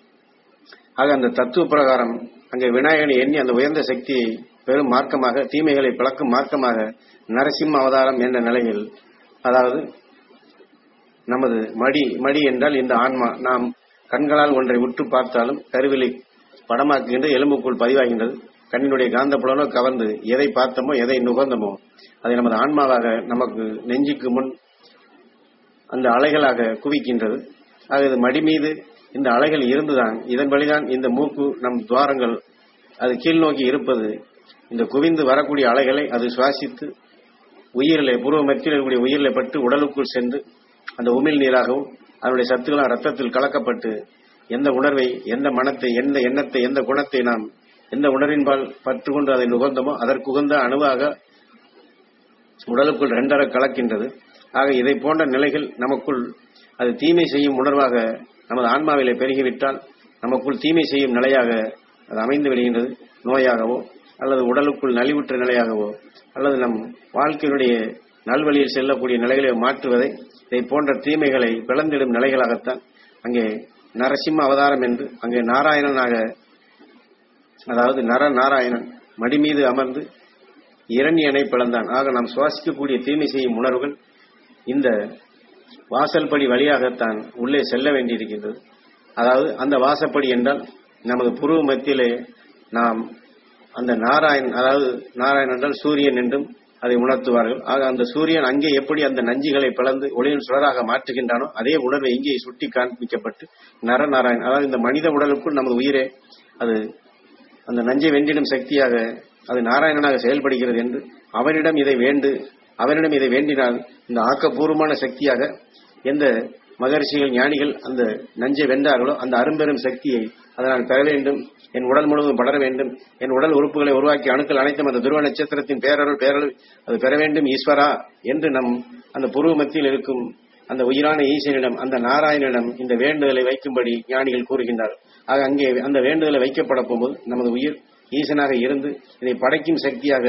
ஆக அந்த தத்துவ பிரகாரம் அங்கே விநாயகனை எண்ணி அந்த உயர்ந்த சக்தியை பெரும் மார்க்கமாக தீமைகளை பிளக்கும் மார்க்கமாக நரசிம்ம அவதாரம் என்ற நிலையில் அதாவது நமது மடி மடி என்றால் இந்த ஆன்மா நாம் கண்களால் ஒன்றை உற்று பார்த்தாலும் கருவிலை படமாக்குகின்ற எலும்புக்குள் பதிவாகின்றது கண்ணினுடைய காந்த புலனோ கவர்ந்து எதை பார்த்தோமோ எதை நுகர்ந்தமோ அதை நமது ஆன்மாவாக நமக்கு நெஞ்சுக்கு முன் அந்த அலைகளாக குவிக்கின்றது ஆக இது மடி மீது இந்த அலைகள் இருந்துதான் இதன் வழிதான் இந்த மூக்கு நம் துவாரங்கள் அது கீழ் நோக்கி இருப்பது இந்த குவிந்து வரக்கூடிய அலைகளை அது சுவாசித்து உயிரிலே பூர்வ மத்தியில் இருக்கக்கூடிய உயிரிலே பட்டு உடலுக்குள் சென்று அந்த உமிழ் நீராகவும் அதனுடைய சத்துக்களாக ரத்தத்தில் கலக்கப்பட்டு எந்த உணர்வை எந்த மனத்தை எந்த எண்ணத்தை எந்த குணத்தை நாம் எந்த உணர்வின்பால் பற்று கொண்டு அதை நுகர்ந்தோமோ அதற்குகந்த அணுவாக உடலுக்குள் ரெண்டர கலக்கின்றது ஆக இதை போன்ற நிலைகள் நமக்குள் அது தீமை செய்யும் உணர்வாக நமது ஆன்மாவிலே பெருகிவிட்டால் நமக்குள் தீமை செய்யும் நிலையாக அது அமைந்து விடுகின்றது நோயாகவோ அல்லது உடலுக்குள் நலிவுற்ற நிலையாகவோ அல்லது நம் வாழ்க்கையினுடைய நல்வழியில் செல்லக்கூடிய நிலைகளை மாற்றுவதை இதை போன்ற தீமைகளை பிளந்திடும் நிலைகளாகத்தான் அங்கே நரசிம்ம அவதாரம் என்று அங்கே நாராயணனாக அதாவது நர நாராயணன் மடி மீது அமர்ந்து இரணியனை பிளந்தான் ஆக நாம் சுவாசிக்கக்கூடிய தீமை செய்யும் உணர்வுகள் இந்த வாசல்படி வழியாகத்தான் உள்ளே செல்ல வேண்டியிருக்கின்றது அதாவது அந்த வாசப்படி என்றால் நமது புருவ மத்தியிலே நாம் அந்த நாராயண் அதாவது நாராயணன் என்றால் சூரியன் என்றும் அதை உணர்த்துவார்கள் ஆக அந்த சூரியன் அங்கே எப்படி அந்த நஞ்சுகளை பிளந்து ஒளியின் சுடராக மாற்றுகின்றானோ அதே உணர்வை இங்கே சுட்டி காண்பிக்கப்பட்டு நரநாராயண் அதாவது இந்த மனித உடலுக்குள் நமது உயிரே அது அந்த நஞ்சை வென்றிடும் சக்தியாக அது நாராயணனாக செயல்படுகிறது என்று அவனிடம் இதை வேண்டு அவனிடம் இதை வேண்டினால் இந்த ஆக்கப்பூர்வமான சக்தியாக எந்த மகரிஷிகள் ஞானிகள் அந்த நஞ்சை வென்றார்களோ அந்த அரும்பெரும் சக்தியை அதனால் பெற வேண்டும் என் உடல் முழுவதும் படர வேண்டும் என் உடல் உறுப்புகளை உருவாக்கி அணுக்கள் அனைத்தும் அந்த துருவ நட்சத்திரத்தின் பேரருள் பேரருள் அது பெற வேண்டும் ஈஸ்வரா என்று நம் அந்த புருவ மத்தியில் இருக்கும் அந்த உயிரான ஈசனிடம் அந்த நாராயணனிடம் இந்த வேண்டுதலை வைக்கும்படி ஞானிகள் கூறுகின்றார்கள் ஆக அங்கே அந்த வேண்டுதலை வைக்கப்பட போகும்போது நமது உயிர் ஈசனாக இருந்து இதை படைக்கும் சக்தியாக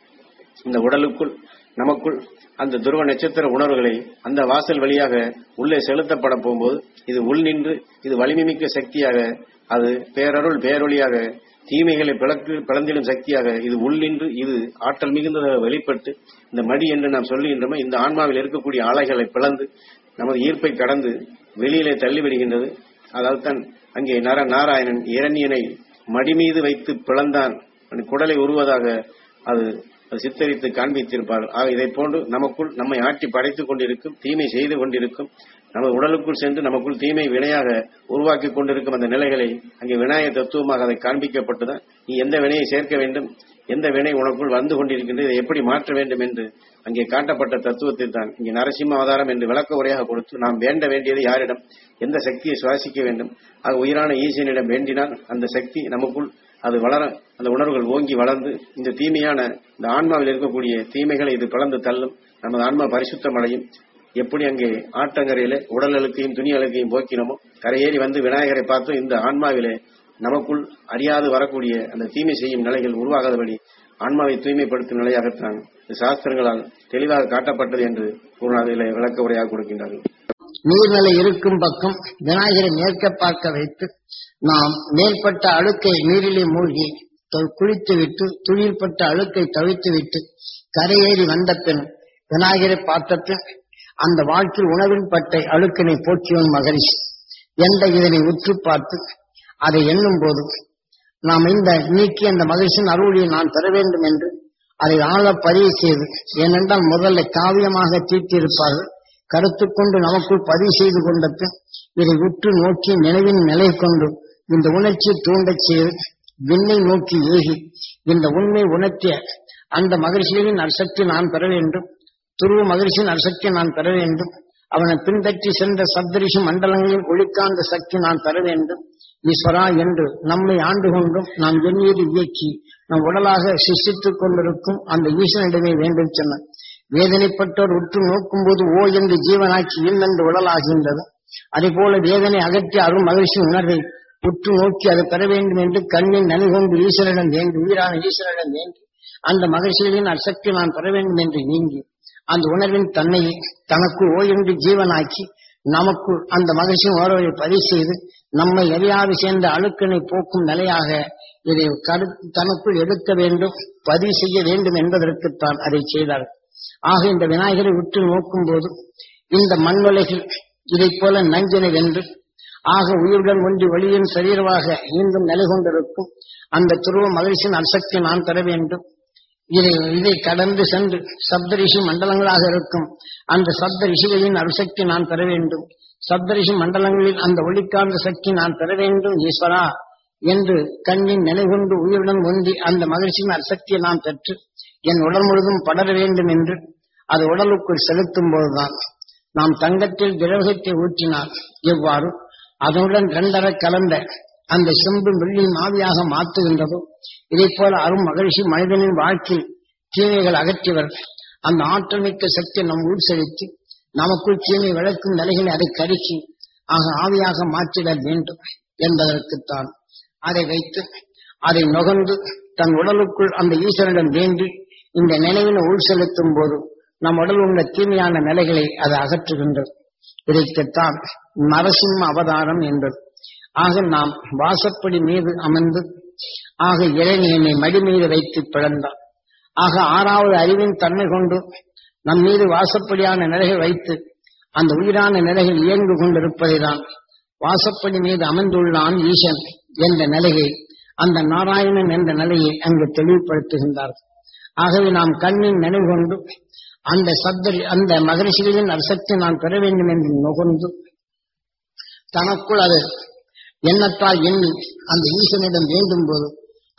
இந்த உடலுக்குள் நமக்குள் அந்த துருவ நட்சத்திர உணர்வுகளை அந்த வாசல் வழியாக உள்ளே செலுத்தப்பட போகும்போது இது உள் நின்று இது வலிமைமிக்க சக்தியாக அது பேரருள் பேரொழியாக தீமைகளை பிளக்கு பிளந்திடும் சக்தியாக இது உள் நின்று இது ஆற்றல் மிகுந்ததாக வெளிப்பட்டு இந்த மடி என்று நாம் சொல்லுகின்றோமோ இந்த ஆன்மாவில் இருக்கக்கூடிய ஆலைகளை பிளந்து நமது ஈர்ப்பை கடந்து வெளியிலே தள்ளிவிடுகின்றது அதாவது தான் அங்கே நர நாராயணன் இரணியனை மடி மீது வைத்து பிளந்தான் அந்த குடலை உருவதாக அது அது சித்தரித்து காண்பித்திருப்பார்கள் ஆக இதை போன்று நமக்குள் நம்மை ஆட்டி படைத்துக் கொண்டிருக்கும் தீமை செய்து கொண்டிருக்கும் நமது உடலுக்குள் சென்று நமக்குள் தீமை வினையாக உருவாக்கி கொண்டிருக்கும் அந்த நிலைகளை அங்கே விநாயக தத்துவமாக அதை காண்பிக்கப்பட்டுதான் நீ எந்த வினையை சேர்க்க வேண்டும் எந்த வினை உனக்குள் வந்து கொண்டிருக்கின்றது இதை எப்படி மாற்ற வேண்டும் என்று அங்கே காட்டப்பட்ட தத்துவத்தில் தான் இங்கே நரசிம்ம அவதாரம் என்று விளக்க உரையாக கொடுத்து நாம் வேண்ட வேண்டியது யாரிடம் எந்த சக்தியை சுவாசிக்க வேண்டும் ஆக உயிரான ஈசனிடம் வேண்டினால் அந்த சக்தி நமக்குள் அது வளர அந்த உணர்வுகள் ஓங்கி வளர்ந்து இந்த தீமையான இந்த ஆன்மாவில் இருக்கக்கூடிய தீமைகளை இது பிளந்து தள்ளும் நமது ஆன்மா பரிசுத்தம் அடையும் எப்படி அங்கே ஆற்றங்கரையில உடல் அழுக்கையும் துணி அழுக்கையும் போக்கினமோ கரையேறி வந்து விநாயகரை பார்த்து இந்த ஆன்மாவிலே நமக்குள் அறியாது வரக்கூடிய அந்த தீமை செய்யும் நிலைகள் உருவாகாதபடி ஆன்மாவை தூய்மைப்படுத்தும் நிலையாகத்தான் இந்த சாஸ்திரங்களால் தெளிவாக காட்டப்பட்டது என்று குருநாதிலே விளக்க உரையாக கொடுக்கின்றார்கள்
நீர்நிலை இருக்கும் பக்கம் விநாயகரை மேற்க பார்க்க வைத்து நாம் மேற்பட்ட அழுக்கை நீரிலே மூழ்கி தொ- குளித்துவிட்டு துளிர்பட்ட அழுக்கை தவித்து விட்டு கரையேறி வந்த பின் விநாயகரை பார்த்த பின் அந்த வாழ்க்கையில் உணவின் பட்டை அழுக்கினை போற்றியவன் மகரிஷி என்ற இதனை உற்று பார்த்து அதை எண்ணும் போது நாம் இந்த நீக்கி அந்த மகிழ்ச்சியின் அருளியை நான் பெற வேண்டும் என்று அதை ஆழ பதிவு செய்து ஏனென்றால் முதல்ல காவியமாக தீட்டியிருப்பார்கள் கருத்து கொண்டு நமக்குள் பதிவு செய்து கொண்ட பின் இதை உற்று நோக்கி நினைவின் நிலை கொண்டு இந்த உணர்ச்சியை தூண்டச் செய்து விண்ணை நோக்கி ஏகி இந்த உண்மை உணர்த்திய அந்த மகிழ்ச்சியின் நற்சக்தி நான் பெற வேண்டும் துருவ மகிழ்ச்சியின் நற்சக்தி நான் பெற வேண்டும் அவனை பின்பற்றி சென்ற சப்தரிஷி மண்டலங்களில் ஒளிக்காந்த சக்தி நான் பெற வேண்டும் ஈஸ்வரா என்று நம்மை ஆண்டு கொண்டும் நாம் எண்ணீர் இயக்கி நம் உடலாக சிஷித்துக் கொண்டிருக்கும் அந்த ஈசனிடமே வேண்டும் சொன்ன வேதனைப்பட்டோர் உற்று நோக்கும் போது ஓ என்று ஜீவனாக்கி இல் என்று உடலாகின்றது அதேபோல வேதனை அகற்றி அருள் மகிழ்ச்சி உணர்வை உற்று நோக்கி அதை பெற வேண்டும் என்று கண்ணின் நனிகொண்டு ஈஸ்வரனிடம் வேண்டி உயிரான ஈஸ்வரனிடம் வேண்டி அந்த மகிழ்ச்சிகளின் அசக்தி நான் பெற வேண்டும் என்று நீங்கி அந்த உணர்வின் தன்மையை தனக்கு ஓ என்று ஜீவனாக்கி நமக்குள் அந்த மகிழ்ச்சியின் உணர்வை பதிவு செய்து நம்மை எரியாது சேர்ந்த அழுக்கினை போக்கும் நிலையாக இதை கரு தனக்குள் எடுக்க வேண்டும் பதிவு செய்ய வேண்டும் என்பதற்குத்தான் அதை செய்தார் ஆக இந்த விநாயகரை உற்று நோக்கும் போது இந்த மண்ணுலகில் இதைப் போல நஞ்சினை வென்று ஆக உயிருடன் ஒன்றி ஒளியின் சரீரமாக மீண்டும் நிலை கொண்டிருக்கும் அந்த துருவ மகிழ்ச்சியின் அசக்தி நான் பெற வேண்டும் இதை இதை கடந்து சென்று சப்தரிஷி மண்டலங்களாக இருக்கும் அந்த சப்த ரிஷிகளின் அருசக்தி நான் பெற வேண்டும் சப்தரிஷி மண்டலங்களில் அந்த ஒளிக்காந்த சக்தி நான் பெற வேண்டும் ஈஸ்வரா என்று கண்ணின் நிலை கொண்டு உயிருடன் ஒன்றி அந்த மகிழ்ச்சியின் அசக்தியை நான் பெற்று என் உடல் முழுதும் படர வேண்டும் என்று அது உடலுக்குள் செலுத்தும் போதுதான் நாம் தங்கத்தில் திரவகத்தை ஊற்றினால் எவ்வாறு அதனுடன் இரண்டரை கலந்த அந்த செம்பு வெள்ளியும் ஆவியாக மாற்றுகின்றதோ இதை போல அரும் மகிழ்ச்சி மனிதனின் வாழ்க்கையில் தீமைகள் அகற்றியவர் அந்த ஆற்றல் மிக்க சக்தி நம் உள் செலுத்தி நமக்குள் தீமை விளக்கும் நிலைகளை அதை கருக்கி ஆக ஆவியாக மாற்றிட வேண்டும் என்பதற்குத்தான் அதை வைத்து அதை நுகர்ந்து தன் உடலுக்குள் அந்த ஈஸ்வரனிடம் வேண்டி இந்த நினைவினை உள் செலுத்தும் போது நம் உடல் உள்ள தீமையான நிலைகளை அது அகற்றுகின்றது இதைத்தான் நரசிம்ம அவதாரம் என்பது ஆக நாம் வாசப்படி மீது அமர்ந்து ஆக இறைநியனை மடி மீது வைத்து பிளந்தார் ஆக ஆறாவது அறிவின் தன்மை கொண்டு நம் மீது வாசப்படியான நிலைகள் வைத்து அந்த உயிரான நிலைகள் இயங்கு கொண்டிருப்பதை தான் வாசப்படி மீது அமர்ந்துள்ளான் ஈசன் என்ற நிலையை அந்த நாராயணன் என்ற நிலையை அங்கு தெளிவுபடுத்துகின்றார் ஆகவே நாம் கண்ணின் நினைவு கொண்டு அந்த சப்த அந்த மகரிஷிகளின் அரசத்தை நான் பெற வேண்டும் என்று நுகர்ந்து தனக்குள் அது எண்ணத்தால் எண்ணி அந்த ஈசனிடம் வேண்டும் போது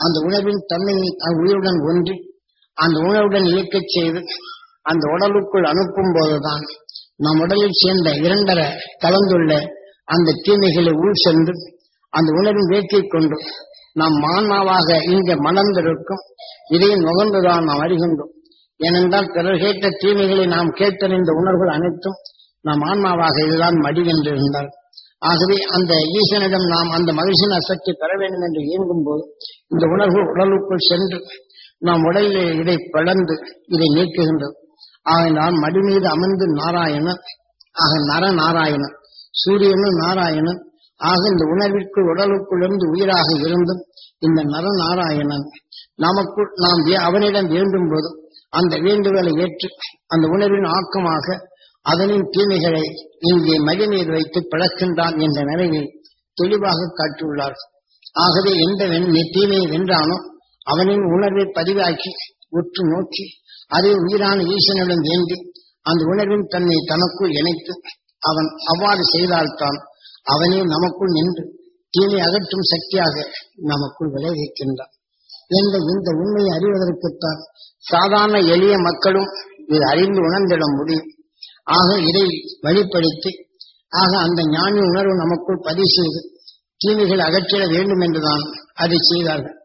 அந்த உணவின் தன்மையை அந்த உயிருடன் ஒன்றி அந்த உணவுடன் இயக்கச் செய்து அந்த உடலுக்குள் அனுப்பும் போதுதான் நம் உடலில் சேர்ந்த இரண்டரை கலந்துள்ள அந்த தீமைகளை உள் சென்று அந்த உணவின் வேட்கைக் கொண்டு நாம் மானாவாக இங்கே மலர்ந்திருக்கும் இதையும் நுகர்ந்துதான் நாம் அறிகின்றோம் ஏனென்றால் பிறர் கேட்ட தீமைகளை நாம் கேட்டறிந்த உணர்வுகள் அனைத்தும் நாம் ஆன்மாவாக இதுதான் மடிவென்றிருந்தார் ஆகவே அந்த ஈசனிடம் நாம் அந்த மகிழ்ச்சியின் அசக்தி பெற வேண்டும் என்று இயங்கும் போது இந்த உணர்வு உடலுக்குள் சென்று நாம் உடலில் இதை பிளந்து இதை நீக்குகின்றது ஆக நான் மடி மீது அமர்ந்து நாராயணன் ஆக நர நாராயணன் சூரியனும் நாராயணன் ஆக இந்த உணர்விற்குள் உடலுக்குள்ளிருந்து உயிராக இருந்தும் இந்த நர நாராயணன் நமக்குள் நாம் வே- அவனிடம் வேண்டும் போது அந்த வேண்டுதலை ஏற்று அந்த உணர்வின் ஆக்கமாக அதனின் தீமைகளை இங்கே மடிநீர் வைத்து பிளக்கின்றான் என்ற நிலையை தெளிவாக காட்டியுள்ளார் ஆகவே எந்த வெண் நீ தீமையை வென்றானோ அவனின் உணர்வை பதிவாக்கி உற்று நோக்கி அதை உயிரான ஈசனிடம் வேண்டி அந்த உணர்வின் தன்னை தனக்குள் இணைத்து அவன் அவ்வாறு செய்தால்தான் அவனே நமக்குள் நின்று தீமை அகற்றும் சக்தியாக நமக்குள் விளைவிக்கின்றான் என்ற இந்த உண்மையை அறிவதற்குத்தான் சாதாரண எளிய மக்களும் இது அறிந்து உணர்ந்திட முடியும் ஆக இதை வழிப்படுத்தி ஆக அந்த ஞானி உணர்வு நமக்குள் பதிவு செய்து தீமைகள் அகற்றிட வேண்டும் என்றுதான் அதை செய்தார்கள்